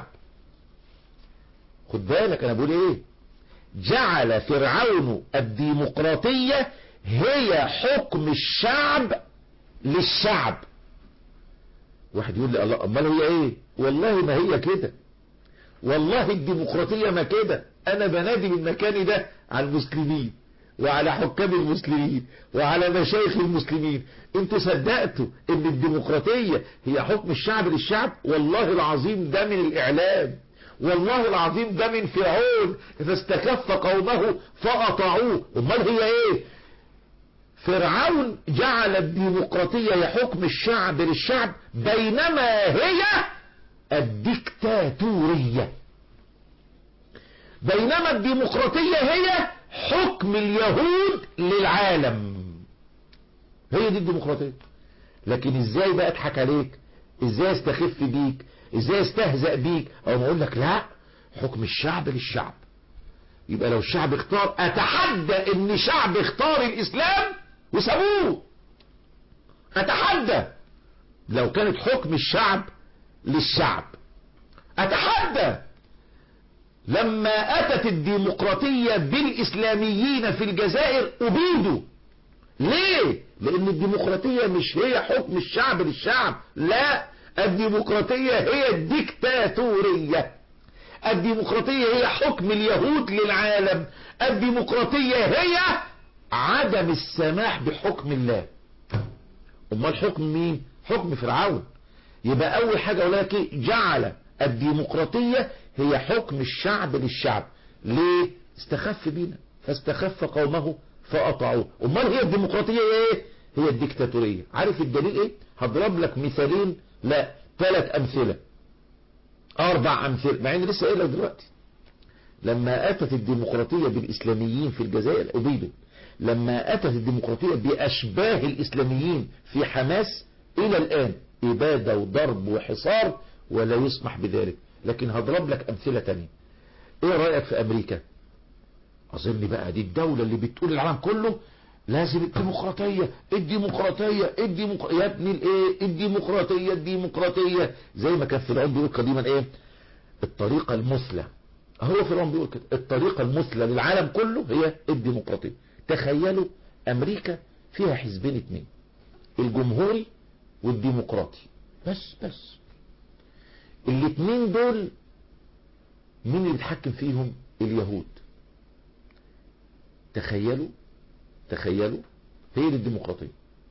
خد بالك انا بقول ايه جعل فرعون الديمقراطية هي حكم الشعب للشعب واحد يقول لي الله امال هي ايه والله ما هي كده والله الديمقراطية ما كده انا بنادي من مكاني ده على المسلمين وعلى حكام المسلمين وعلى مشايخ المسلمين انتوا صدقتوا ان الديمقراطية هي حكم الشعب للشعب والله العظيم ده من الاعلام والله العظيم ده من فرعون فاستكف قومه فأطاعوه امال هي ايه فرعون جعل الديمقراطية هي حكم الشعب للشعب بينما هي الديكتاتورية بينما الديمقراطية هي حكم اليهود للعالم هي دي الديمقراطية لكن ازاي بقى اضحك عليك ازاي استخف بيك ازاي استهزأ بيك او اقول لك لا حكم الشعب للشعب يبقى لو الشعب اختار اتحدى ان شعب اختار الاسلام وسابوه اتحدى لو كانت حكم الشعب للشعب اتحدى لما اتت الديمقراطية بالاسلاميين في الجزائر ابيدوا ليه لان الديمقراطية مش هي حكم الشعب للشعب لا الديمقراطية هي الديكتاتورية الديمقراطية هي حكم اليهود للعالم الديمقراطية هي عدم السماح بحكم الله امال حكم مين حكم فرعون يبقى اول حاجة اقول لك جعل الديمقراطية هي حكم الشعب للشعب ليه استخف بينا فاستخف قومه فأطعوه امال هي الديمقراطية ايه هي الديكتاتورية عارف الدليل ايه هضرب لك مثالين لا ثلاث امثلة اربع امثلة مع ان لسه قايل لك دلوقتي لما اتت الديمقراطية بالاسلاميين في الجزائر ابيدوا لما اتت الديمقراطية باشباه الاسلاميين في حماس الى الان ابادة وضرب وحصار ولا يسمح بذلك لكن هضرب لك امثلة تانية ايه رأيك في امريكا اظن بقى دي الدولة اللي بتقول العالم كله لازم الديمقراطية الديمقراطية الديمقراطية يا ابني الايه الديمقراطية الديمقراطية زي ما كان فرعون بيقول قديما ايه الطريقة المثلى هو فرعون بيقول كده الطريقة المثلى للعالم كله هي الديمقراطية تخيلوا امريكا فيها حزبين اتنين الجمهوري والديمقراطي بس بس الاتنين دول مين اللي بيتحكم فيهم اليهود تخيلوا تخيلوا هي دي الديمقراطية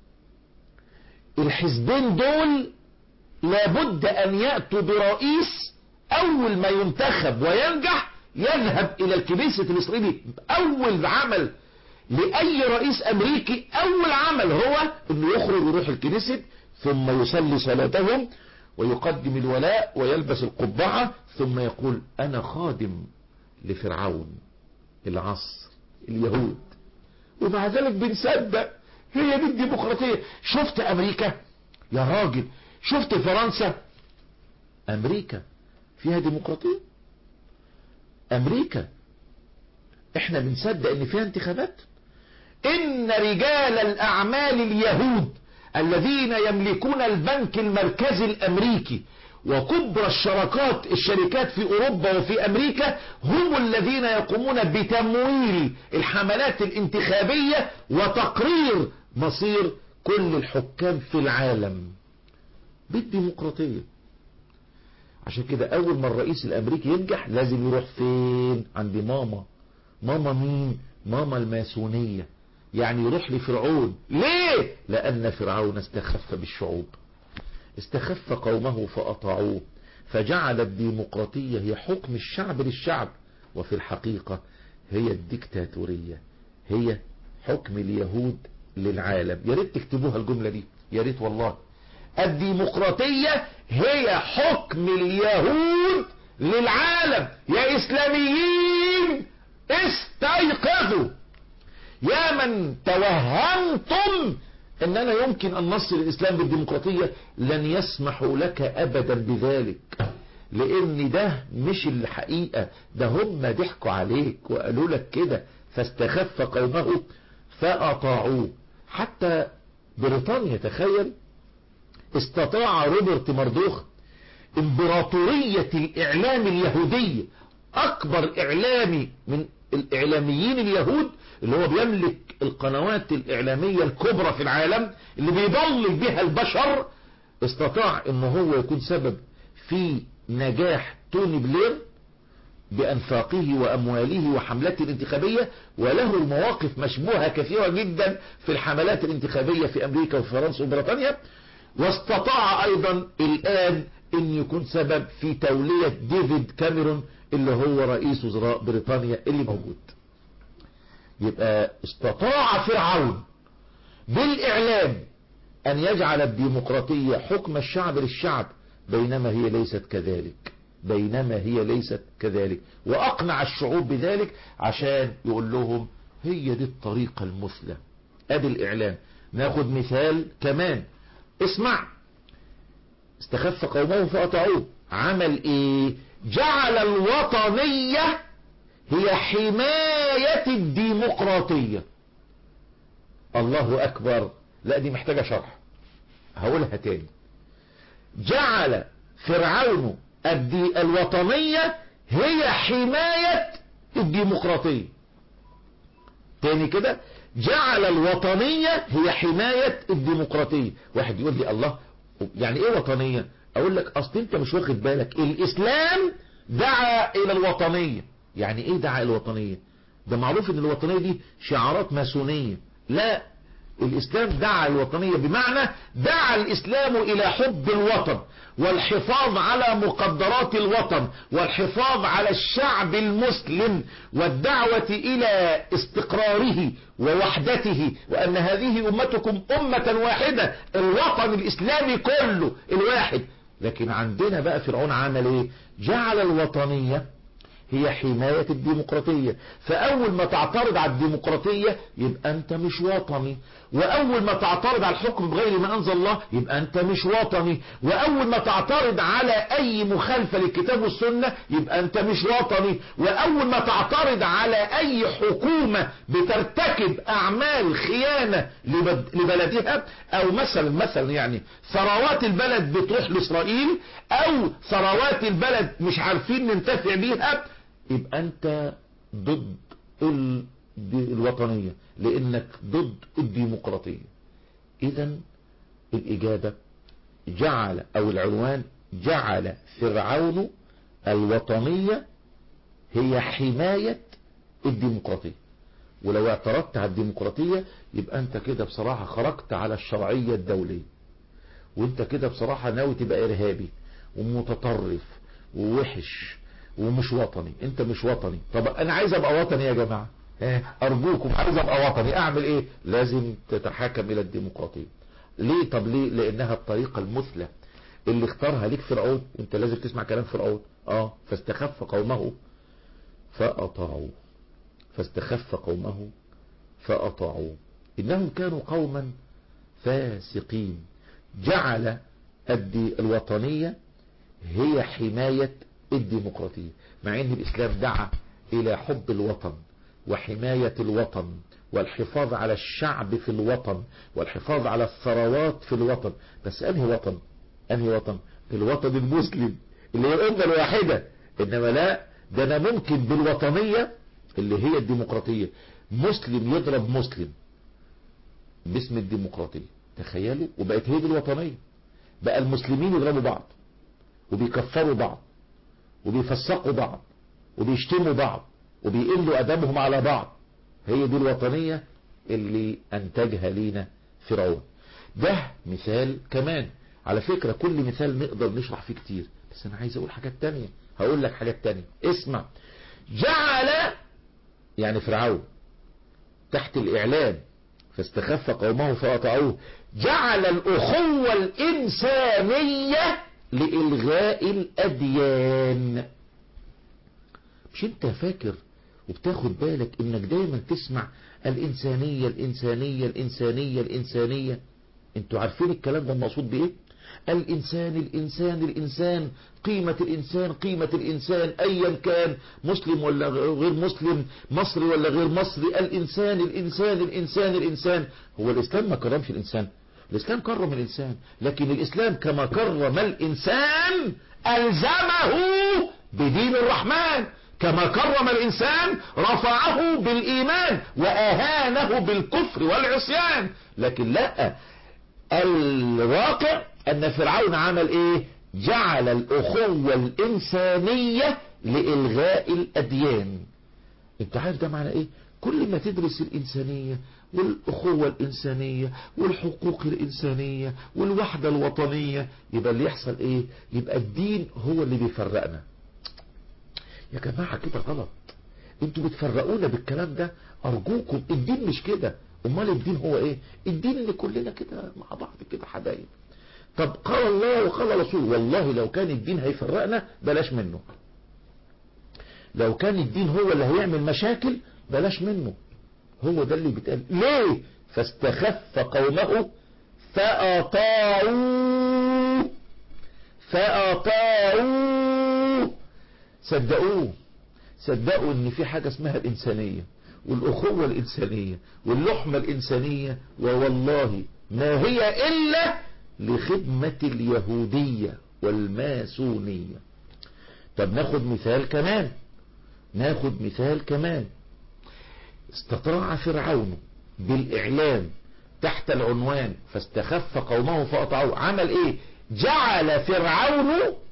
الحزبين دول لابد ان يأتوا برئيس اول ما ينتخب وينجح يذهب الى الكنيسة الاسرائيلي اول عمل لاي رئيس امريكي اول عمل هو انه يخرج ويروح الكنيسة ثم يصلي صلاتهم ويقدم الولاء ويلبس القبعة ثم يقول انا خادم لفرعون العصر اليهود ومع ذلك بنصدق هي دي الديمقراطية شفت امريكا يا راجل شفت فرنسا امريكا فيها ديمقراطية امريكا احنا بنصدق ان فيها انتخابات ان رجال الاعمال اليهود الذين يملكون البنك المركزي الامريكي وكبرى الشركات الشركات في اوروبا وفي امريكا هم الذين يقومون بتمويل الحملات الانتخابية وتقرير مصير كل الحكام في العالم بالديمقراطية عشان كده اول ما الرئيس الامريكي ينجح لازم يروح فين عند ماما ماما مين ماما الماسونية يعني يروح لفرعون ليه لان فرعون استخف بالشعوب استخف قومه فأطاعوه فجعل الديمقراطية هي حكم الشعب للشعب وفي الحقيقة هي الديكتاتورية هي حكم اليهود للعالم يا ريت تكتبوها الجملة دي يا ريت والله الديمقراطية هي حكم اليهود للعالم يا إسلاميين استيقظوا يا من توهمتم اننا يمكن ان نصل الاسلام بالديمقراطية لن يسمحوا لك ابدا بذلك لان ده مش الحقيقة ده هم ضحكوا عليك وقالوا لك كده فاستخف قومه فاطاعوه حتى بريطانيا تخيل استطاع روبرت مردوخ امبراطورية الاعلام اليهودية اكبر اعلامي من الاعلاميين اليهود اللي هو بيملك القنوات الاعلامية الكبرى في العالم اللي بيضلل بها البشر استطاع ان هو يكون سبب في نجاح توني بلير بأنفاقه وأمواله وحملاته الانتخابية وله مواقف مشبوهة كثيرة جدا في الحملات الانتخابية في أمريكا وفرنسا وبريطانيا واستطاع أيضا الآن أن يكون سبب في تولية ديفيد كاميرون اللي هو رئيس وزراء بريطانيا اللي موجود يبقى استطاع فرعون بالإعلام أن يجعل الديمقراطية حكم الشعب للشعب بينما هي ليست كذلك بينما هي ليست كذلك وأقنع الشعوب بذلك عشان يقول لهم هي دي الطريقة المثلى ادي الإعلام ناخد مثال كمان اسمع استخف قومه فأطعوه عمل ايه جعل الوطنية هي حماية الديمقراطية الله أكبر لا دي محتاجة شرح هقولها تاني جعل فرعون الدي الوطنية هي حماية الديمقراطية تاني كده جعل الوطنية هي حماية الديمقراطية واحد يقول لي الله يعني ايه وطنية اقول لك اصل انت مش واخد بالك الاسلام دعا الى الوطنية يعني ايه دعا الى الوطنية ده معروف ان الوطنية دي شعارات ماسونية لا الإسلام دعا الوطنية بمعنى دعا الإسلام إلى حب الوطن والحفاظ على مقدرات الوطن والحفاظ على الشعب المسلم والدعوة إلى استقراره ووحدته وأن هذه أمتكم أمة واحدة الوطن الإسلامي كله الواحد لكن عندنا بقى فرعون عمل ايه جعل الوطنية هي حماية الديمقراطية فأول ما تعترض على الديمقراطية يبقى أنت مش وطني وأول ما تعترض على الحكم بغير ما أنزل الله يبقى أنت مش وطني وأول ما تعترض على أي مخالفة للكتاب والسنة يبقى أنت مش وطني وأول ما تعترض على أي حكومة بترتكب أعمال خيانة لبلدها أو مثلا مثلا يعني ثروات البلد بتروح لإسرائيل أو ثروات البلد مش عارفين ننتفع بيها يبقى أنت ضد الوطنية لأنك ضد الديمقراطية إذا الإجابة جعل أو العنوان جعل فرعون الوطنية هي حماية الديمقراطية ولو اعترضت على الديمقراطية يبقى أنت كده بصراحة خرجت على الشرعية الدولية وانت كده بصراحة ناوي تبقى إرهابي ومتطرف ووحش ومش وطني انت مش وطني طب انا عايز ابقى وطني يا جماعة ارجوكم عايز ابقى وطني اعمل ايه لازم تتحاكم الى الديمقراطية ليه طب ليه لانها الطريقة المثلى اللي اختارها ليك فرعون انت لازم تسمع كلام فرعون اه فاستخف قومه فاطاعوه فاستخف قومه فاطاعوه انهم كانوا قوما فاسقين جعل الوطنية هي حماية الديمقراطية مع ان الاسلام دعا الى حب الوطن وحماية الوطن والحفاظ على الشعب في الوطن والحفاظ على الثروات في الوطن بس انهي وطن انهي وطن الوطن المسلم اللي هي الامة الواحدة انما لا ده انا ممكن بالوطنية اللي هي الديمقراطية مسلم يضرب مسلم باسم الديمقراطية تخيلوا وبقت هي دي الوطنية بقى المسلمين يضربوا بعض وبيكفروا بعض وبيفسقوا بعض وبيشتموا بعض وبيقلوا أدبهم على بعض هي دي الوطنية اللي أنتجها لينا فرعون ده مثال كمان على فكرة كل مثال نقدر نشرح فيه كتير بس أنا عايز أقول حاجات تانية هقول لك حاجات تانية اسمع جعل يعني فرعون تحت الإعلام فاستخف قومه فأطعوه جعل الأخوة الإنسانية لإلغاء الأديان مش انت فاكر وبتاخد بالك انك دايما تسمع الإنسانية الإنسانية الإنسانية الإنسانية انتوا عارفين الكلام ده المقصود بإيه الإنسان الإنسان الإنسان قيمة الإنسان قيمة الإنسان أيا كان مسلم ولا غير مسلم مصري ولا غير مصري الإنسان الإنسان الإنسان الإنسان هو الإسلام ما كرمش الإنسان الإسلام كرم الإنسان لكن الإسلام كما كرم الإنسان ألزمه بدين الرحمن كما كرم الإنسان رفعه بالإيمان وأهانه بالكفر والعصيان لكن لا الواقع أن فرعون عمل إيه جعل الأخوة الإنسانية لإلغاء الأديان انت عارف ده معنى إيه كل ما تدرس الإنسانية والأخوة الإنسانية والحقوق الإنسانية والوحدة الوطنية يبقى اللي يحصل إيه يبقى الدين هو اللي بيفرقنا يا جماعة كده غلط انتوا بتفرقونا بالكلام ده أرجوكم الدين مش كده امال الدين هو ايه الدين ان كلنا كده مع بعض كده حبايب طب قال الله وقال رسول والله لو كان الدين هيفرقنا بلاش منه لو كان الدين هو اللي هيعمل مشاكل بلاش منه هو ده اللي بيتقال ليه فاستخف قومه فأطاعوا فأطاعوا صدقوه صدقوا ان في حاجة اسمها الانسانية والاخوة الانسانية واللحمة الانسانية ووالله ما هي الا لخدمة اليهودية والماسونية طب ناخد مثال كمان ناخد مثال كمان استطاع فرعون بالإعلام تحت العنوان فاستخف قومه فأطعوه عمل ايه جعل فرعون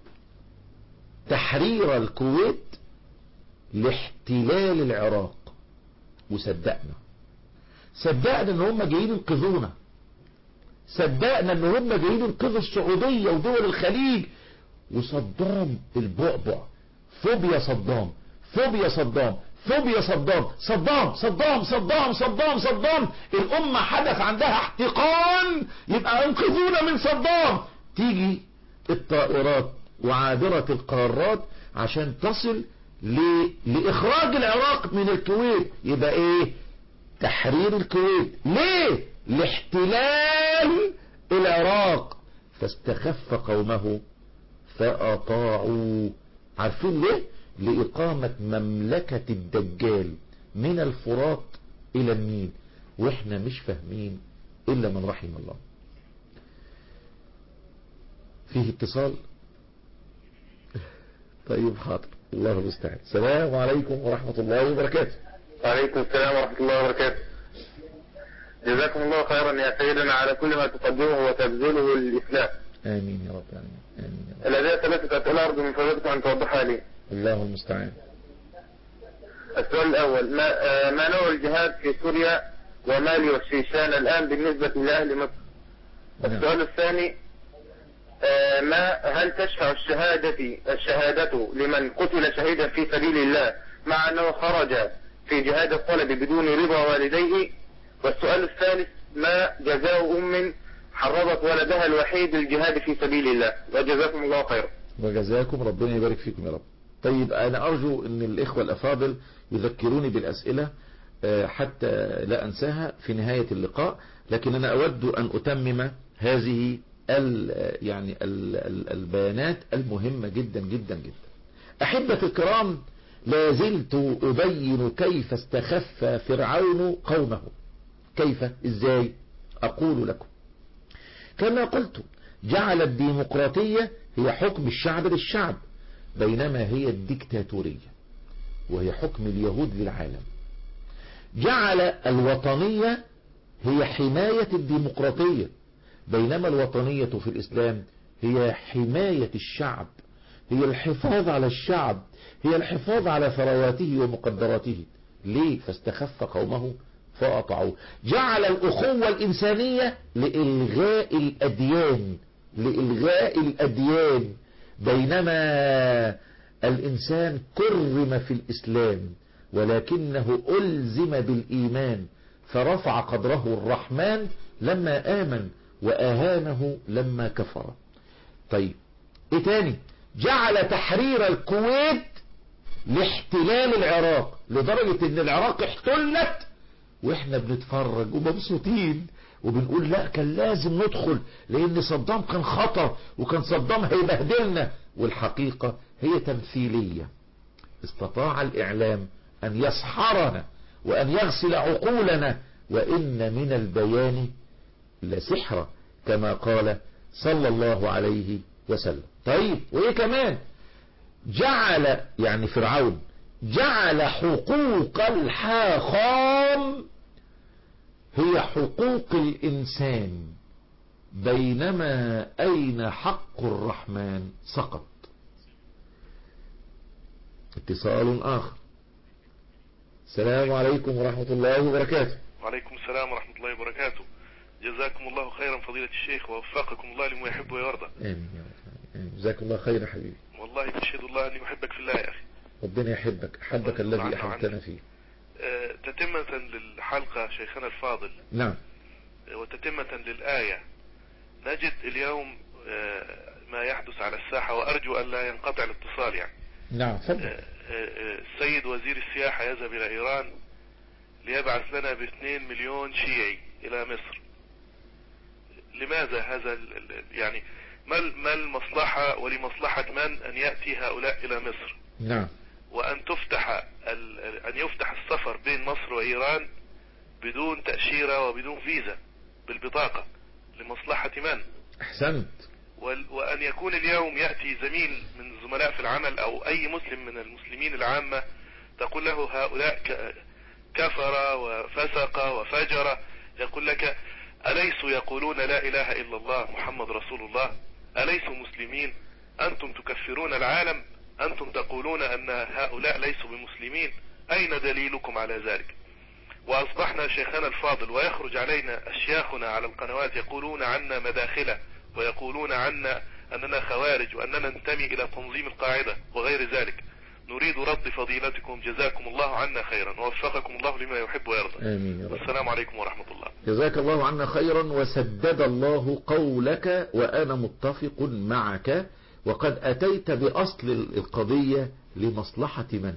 تحرير الكويت لاحتلال العراق وصدقنا صدقنا ان هم جايين ينقذونا صدقنا ان هم جايين ينقذوا السعودية ودول الخليج وصدام البعبع فوبيا صدام فوبيا صدام فوبيا صدام صدام صدام صدام صدام صدام الأمة حدث عندها احتقان يبقى انقذونا من صدام تيجي الطائرات وعابرة القارات عشان تصل ل... لإخراج العراق من الكويت يبقى ايه تحرير الكويت ليه لاحتلال العراق فاستخف قومه فأطاعوا عارفين ليه لإقامة مملكة الدجال من الفرات إلى النيل وإحنا مش فاهمين إلا من رحم الله فيه اتصال طيب حاضر الله المستعان السلام عليكم ورحمة الله وبركاته وعليكم السلام ورحمة الله وبركاته جزاكم الله خيرا يا سيدنا على كل ما تقدمه وتبذله للإسلام آمين يا رب العالمين آمين يا رب لدي ثلاثة أسئلة أرجو من فضلكم أن توضحها لي الله المستعان السؤال الأول ما, آه، ما نوع الجهاد في سوريا ومالي والشيشان الآن بالنسبة لأهل مصر نعم. السؤال الثاني آه، ما هل تشفع الشهادة الشهادة لمن قتل شهيدا في سبيل الله مع أنه خرج في جهاد الطلب بدون رضا والديه والسؤال الثالث ما جزاء أم حرضت ولدها الوحيد للجهاد في سبيل الله وجزاكم الله خيرا وجزاكم ربنا يبارك فيكم يا رب طيب أنا أرجو أن الإخوة الأفاضل يذكروني بالأسئلة آه، حتى لا أنساها في نهاية اللقاء لكن أنا أود أن أتمم هذه ال يعني ال ال البيانات المهمة جدا جدا جدا أحبة الكرام لا زلت أبين كيف استخف فرعون قومه كيف إزاي أقول لكم كما قلت جعل الديمقراطية هي حكم الشعب للشعب بينما هي الديكتاتورية وهي حكم اليهود للعالم جعل الوطنية هي حماية الديمقراطية بينما الوطنية في الإسلام هي حماية الشعب هي الحفاظ على الشعب هي الحفاظ على ثرواته ومقدراته ليه فاستخف قومه فأطعوا جعل الأخوة الإنسانية لإلغاء الأديان لإلغاء الأديان بينما الإنسان كرم في الإسلام ولكنه ألزم بالإيمان فرفع قدره الرحمن لما آمن وأهانه لما كفر طيب ايه تاني جعل تحرير الكويت لاحتلال العراق لدرجة ان العراق احتلت واحنا بنتفرج ومبسوطين وبنقول لا كان لازم ندخل لان صدام كان خطر وكان صدام هيبهدلنا والحقيقة هي تمثيلية استطاع الاعلام ان يسحرنا وان يغسل عقولنا وان من البيان لسحرة كما قال صلى الله عليه وسلم طيب وايه كمان جعل يعني فرعون جعل حقوق الحاخام هي حقوق الإنسان بينما أين حق الرحمن سقط اتصال آخر السلام عليكم ورحمة الله وبركاته وعليكم السلام ورحمة الله وبركاته جزاكم الله خيرا فضيلة الشيخ ووفقكم الله لما يحب ويرضى آمين يا رب آمين. جزاكم الله خير يا حبيبي والله أشهد الله أني أحبك في الله يا أخي ربنا يحبك أحبك الله الذي يرضى عنه أحببتنا فيه آه، تتمة للحلقة شيخنا الفاضل نعم وتتمة للآية نجد اليوم آه، ما يحدث على الساحة وأرجو أن لا ينقطع الاتصال يعني نعم تفضل آه، آه، السيد وزير السياحة يذهب إلى إيران ليبعث لنا باثنين مليون شيعي إلى مصر لماذا هذا ال- ال- يعني ما ال- ما المصلحة ولمصلحة من أن يأتي هؤلاء إلى مصر نعم وأن تفتح ال- ال- أن يفتح السفر بين مصر وإيران بدون تأشيرة وبدون فيزا بالبطاقة لمصلحة من احسنت وال- وأن يكون اليوم يأتي زميل من الزملاء في العمل أو أي مسلم من المسلمين العامة تقول له هؤلاء ك- كفر وفسق وفجر يقول لك أليسوا يقولون لا إله إلا الله محمد رسول الله أليسوا مسلمين أنتم تكفرون العالم أنتم تقولون أن هؤلاء ليسوا بمسلمين أين دليلكم على ذلك وأصبحنا شيخنا الفاضل ويخرج علينا أشياخنا على القنوات يقولون عنا مداخلة ويقولون عنا أننا خوارج وأننا ننتمي إلى تنظيم القاعدة وغير ذلك نريد رد فضيلتكم جزاكم الله عنا خيرا ووفقكم الله لما يحب ويرضى امين يا رب والسلام عليكم ورحمة الله جزاك الله عنا خيرا وسدد الله قولك وأنا متفق معك وقد أتيت بأصل القضية لمصلحة من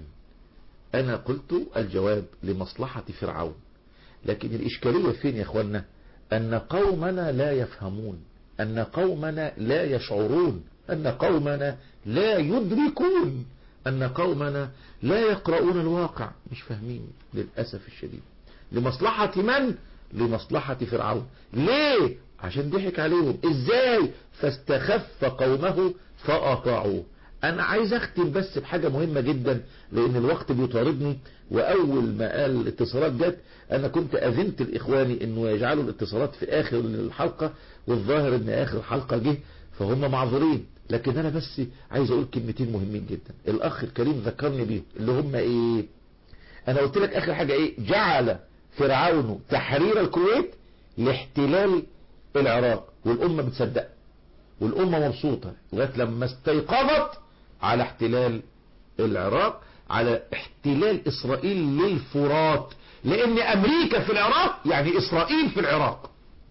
أنا قلت الجواب لمصلحة فرعون لكن الإشكالية فين يا أخوانا أن قومنا لا يفهمون أن قومنا لا يشعرون أن قومنا لا يدركون أن قومنا لا يقرؤون الواقع مش فاهمين للأسف الشديد لمصلحة من؟ لمصلحة فرعون ليه؟ عشان ضحك عليهم ازاي؟ فاستخف قومه فأطاعوه انا عايز اختم بس بحاجة مهمة جدا لان الوقت بيطاردني واول ما قال الاتصالات جت انا كنت اذنت لاخواني انه يجعلوا الاتصالات في اخر الحلقة والظاهر ان اخر الحلقة جه فهم معذورين لكن انا بس عايز اقول كلمتين مهمين جدا الاخ الكريم ذكرني بيهم اللي هم ايه انا قلت لك اخر حاجة ايه جعل فرعون تحرير الكويت لاحتلال العراق والامة بتصدق والامة مبسوطة لغاية لما استيقظت على احتلال العراق على احتلال اسرائيل للفرات لان امريكا في العراق يعني اسرائيل في العراق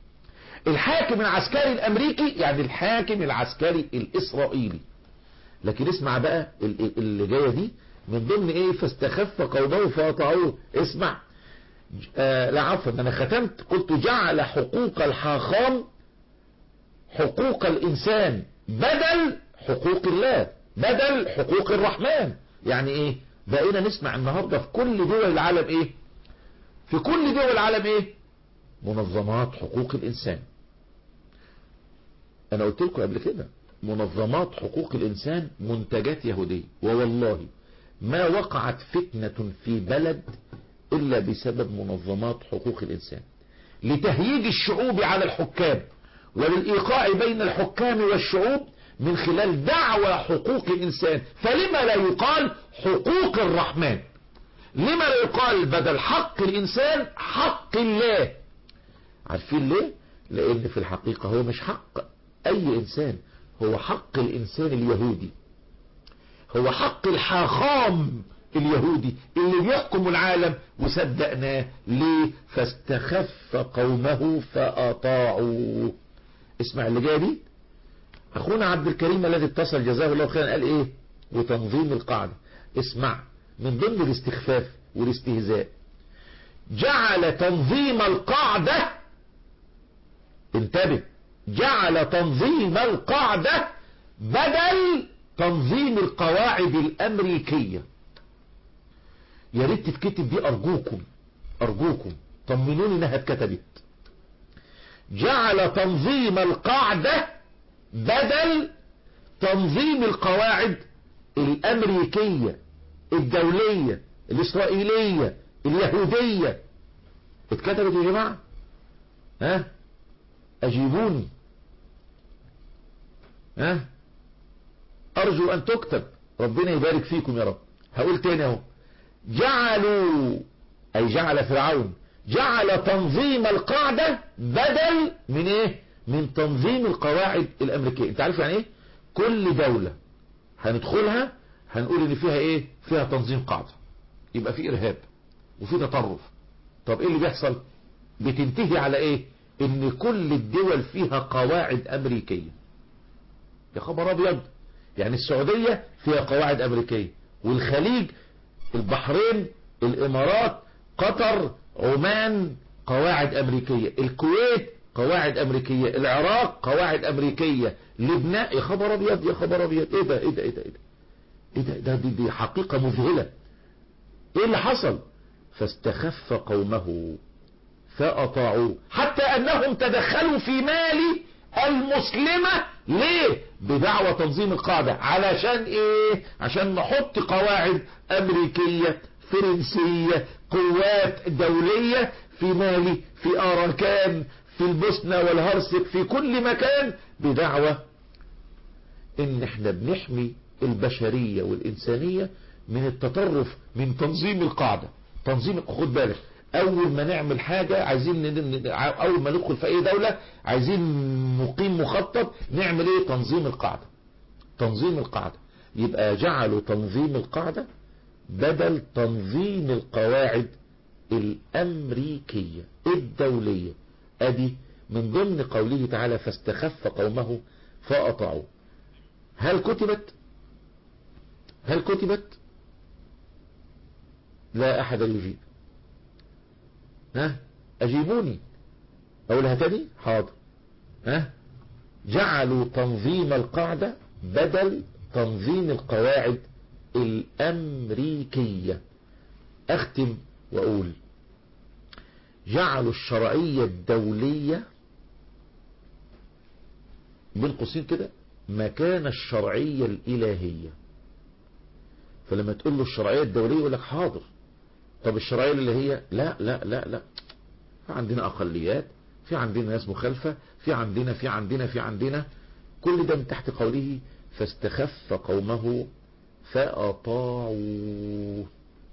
الحاكم العسكري الامريكي يعني الحاكم العسكري الاسرائيلي لكن اسمع بقى ال- ال- اللي جايه دي من ضمن ايه فاستخف قومه فاطاعوه اسمع آه لا عفوا انا ختمت قلت جعل حقوق الحاخام حقوق الانسان بدل حقوق الله بدل حقوق الرحمن يعني ايه بقينا نسمع النهاردة في كل دول العالم ايه في كل دول العالم ايه منظمات حقوق الانسان انا قلت لكم قبل كده منظمات حقوق الانسان منتجات يهودية ووالله ما وقعت فتنة في بلد الا بسبب منظمات حقوق الانسان لتهييج الشعوب على الحكام وللإيقاع بين الحكام والشعوب من خلال دعوى حقوق الإنسان فلما لا يقال حقوق الرحمن لما لا يقال بدل حق الإنسان حق الله عارفين ليه لأن في الحقيقة هو مش حق أي إنسان هو حق الإنسان اليهودي هو حق الحاخام اليهودي اللي بيحكم العالم وصدقناه ليه فاستخف قومه فأطاعوه اسمع اللي جايه دي اخونا عبد الكريم الذي اتصل جزاه الله خيرا قال ايه وتنظيم القاعدة اسمع من ضمن الاستخفاف والاستهزاء جعل تنظيم القاعدة انتبه جعل تنظيم القاعدة بدل تنظيم القواعد الامريكية يا ريت تتكتب دي ارجوكم ارجوكم طمنوني انها اتكتبت جعل تنظيم القاعدة بدل تنظيم القواعد الامريكية الدولية الاسرائيلية اليهودية اتكتبت يا جماعة ها اجيبوني ها ارجو ان تكتب ربنا يبارك فيكم يا رب هقول تاني اهو جعلوا اي جعل فرعون جعل تنظيم القاعدة بدل من ايه من تنظيم القواعد الامريكية انت عارف يعني ايه كل دولة هندخلها هنقول ان فيها ايه فيها تنظيم قاعدة يبقى في ارهاب وفي تطرف طب ايه اللي بيحصل بتنتهي على ايه ان كل الدول فيها قواعد امريكية يا خبر ابيض يعني السعودية فيها قواعد امريكية والخليج البحرين الامارات قطر عمان قواعد امريكية الكويت قواعد امريكية العراق قواعد امريكية لبنان يا خبر ابيض يا خبر ابيض ايه ده ايه ده ايه ده ايه ده, إيه ده, ده دي, دي حقيقة مذهلة ايه اللي حصل فاستخف قومه فأطاعوه حتى أنهم تدخلوا في مال المسلمة ليه بدعوة تنظيم القاعدة علشان ايه عشان نحط قواعد امريكية فرنسية قوات دولية في مالي في اراكان في البوسنة والهرسك في كل مكان بدعوة ان احنا بنحمي البشرية والانسانية من التطرف من تنظيم القاعدة تنظيم خد بالك اول ما نعمل حاجة عايزين اول ما ندخل في اي دولة عايزين نقيم مخطط نعمل ايه تنظيم القاعدة تنظيم القاعدة يبقى جعلوا تنظيم القاعدة بدل تنظيم القواعد الامريكية الدولية ادي من ضمن قوله تعالى فاستخف قومه فاطعوا هل كتبت هل كتبت لا احد يجيب ها اجيبوني اقولها تاني حاضر ها جعلوا تنظيم القاعدة بدل تنظيم القواعد الامريكية اختم واقول جعلوا الشرعية الدولية بين قوسين كده مكان الشرعية الالهية فلما تقول له الشرعية الدولية يقول لك حاضر طب الشرعية اللي هي لا لا لا لا في عندنا أقليات في عندنا ناس مخالفة في عندنا في عندنا في عندنا كل ده من تحت قوله فاستخف قومه فأطاعوا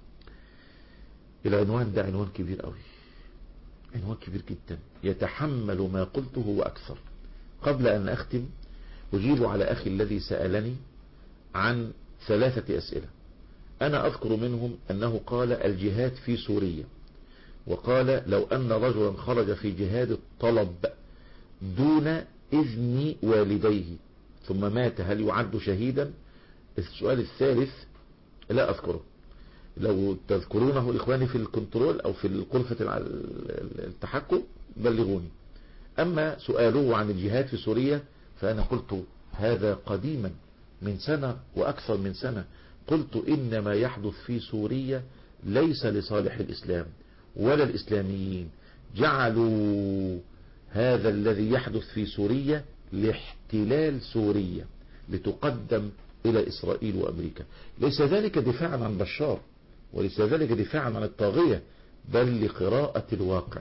العنوان ده عنوان كبير قوي عنوان كبير جدا يتحمل ما قلته وأكثر قبل أن أختم أجيب على أخي الذي سألني عن ثلاثة أسئلة أنا أذكر منهم أنه قال الجهاد في سوريا وقال لو أن رجلا خرج في جهاد الطلب دون إذن والديه ثم مات هل يعد شهيدا السؤال الثالث لا أذكره لو تذكرونه إخواني في الكنترول أو في الغرفة التحكم بلغوني أما سؤاله عن الجهاد في سوريا فأنا قلت هذا قديما من سنة وأكثر من سنة قلت إن ما يحدث في سوريا ليس لصالح الإسلام ولا الإسلاميين جعلوا هذا الذي يحدث في سوريا لاحتلال سوريا لتقدم إلى إسرائيل وأمريكا ليس ذلك دفاعا عن بشار وليس ذلك دفاعا عن الطاغية بل لقراءة الواقع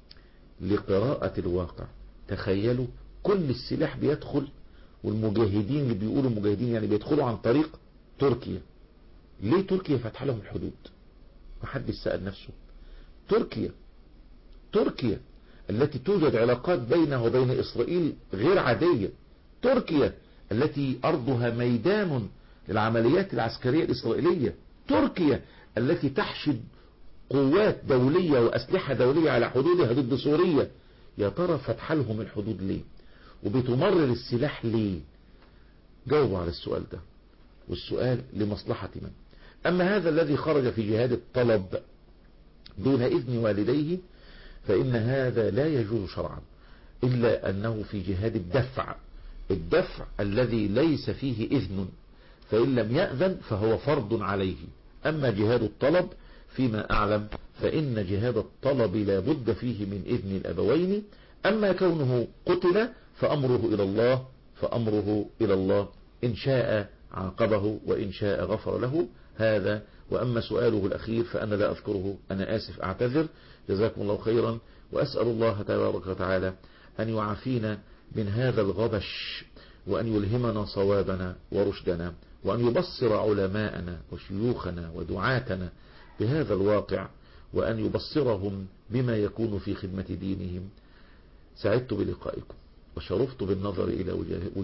لقراءة الواقع تخيلوا كل السلاح بيدخل والمجاهدين اللي بيقولوا مجاهدين يعني بيدخلوا عن طريق تركيا ليه تركيا فتح لهم الحدود محدش سأل نفسه تركيا تركيا التي توجد علاقات بينها وبين إسرائيل غير عادية تركيا التي أرضها ميدان للعمليات العسكرية الإسرائيلية تركيا التي تحشد قوات دولية وأسلحة دولية على حدودها ضد سوريا يا ترى فتح لهم الحدود ليه وبتمرر السلاح ليه جاوبوا على السؤال ده والسؤال لمصلحة من أما هذا الذي خرج في جهاد الطلب دون إذن والديه فإن هذا لا يجوز شرعا إلا أنه في جهاد الدفع الدفع الذي ليس فيه إذن فإن لم يأذن فهو فرض عليه أما جهاد الطلب فيما أعلم فإن جهاد الطلب لا بد فيه من إذن الأبوين أما كونه قتل فأمره إلى الله فأمره إلى الله إن شاء عاقبه وإن شاء غفر له هذا وأما سؤاله الأخير فأنا لا أذكره أنا آسف أعتذر جزاكم الله خيرا وأسأل الله تبارك وتعالى أن يعافينا من هذا الغبش وأن يلهمنا صوابنا ورشدنا وأن يبصر علماءنا وشيوخنا ودعاتنا بهذا الواقع وأن يبصرهم بما يكون في خدمة دينهم سعدت بلقائكم وشرفت بالنظر إلى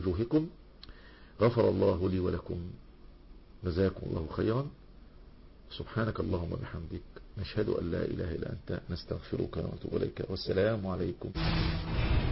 وجوهكم غفر الله لي ولكم جزاكم الله خيرا سبحانك اللهم وبحمدك نشهد أن لا إله إلا أنت نستغفرك ونتوب إليك والسلام عليكم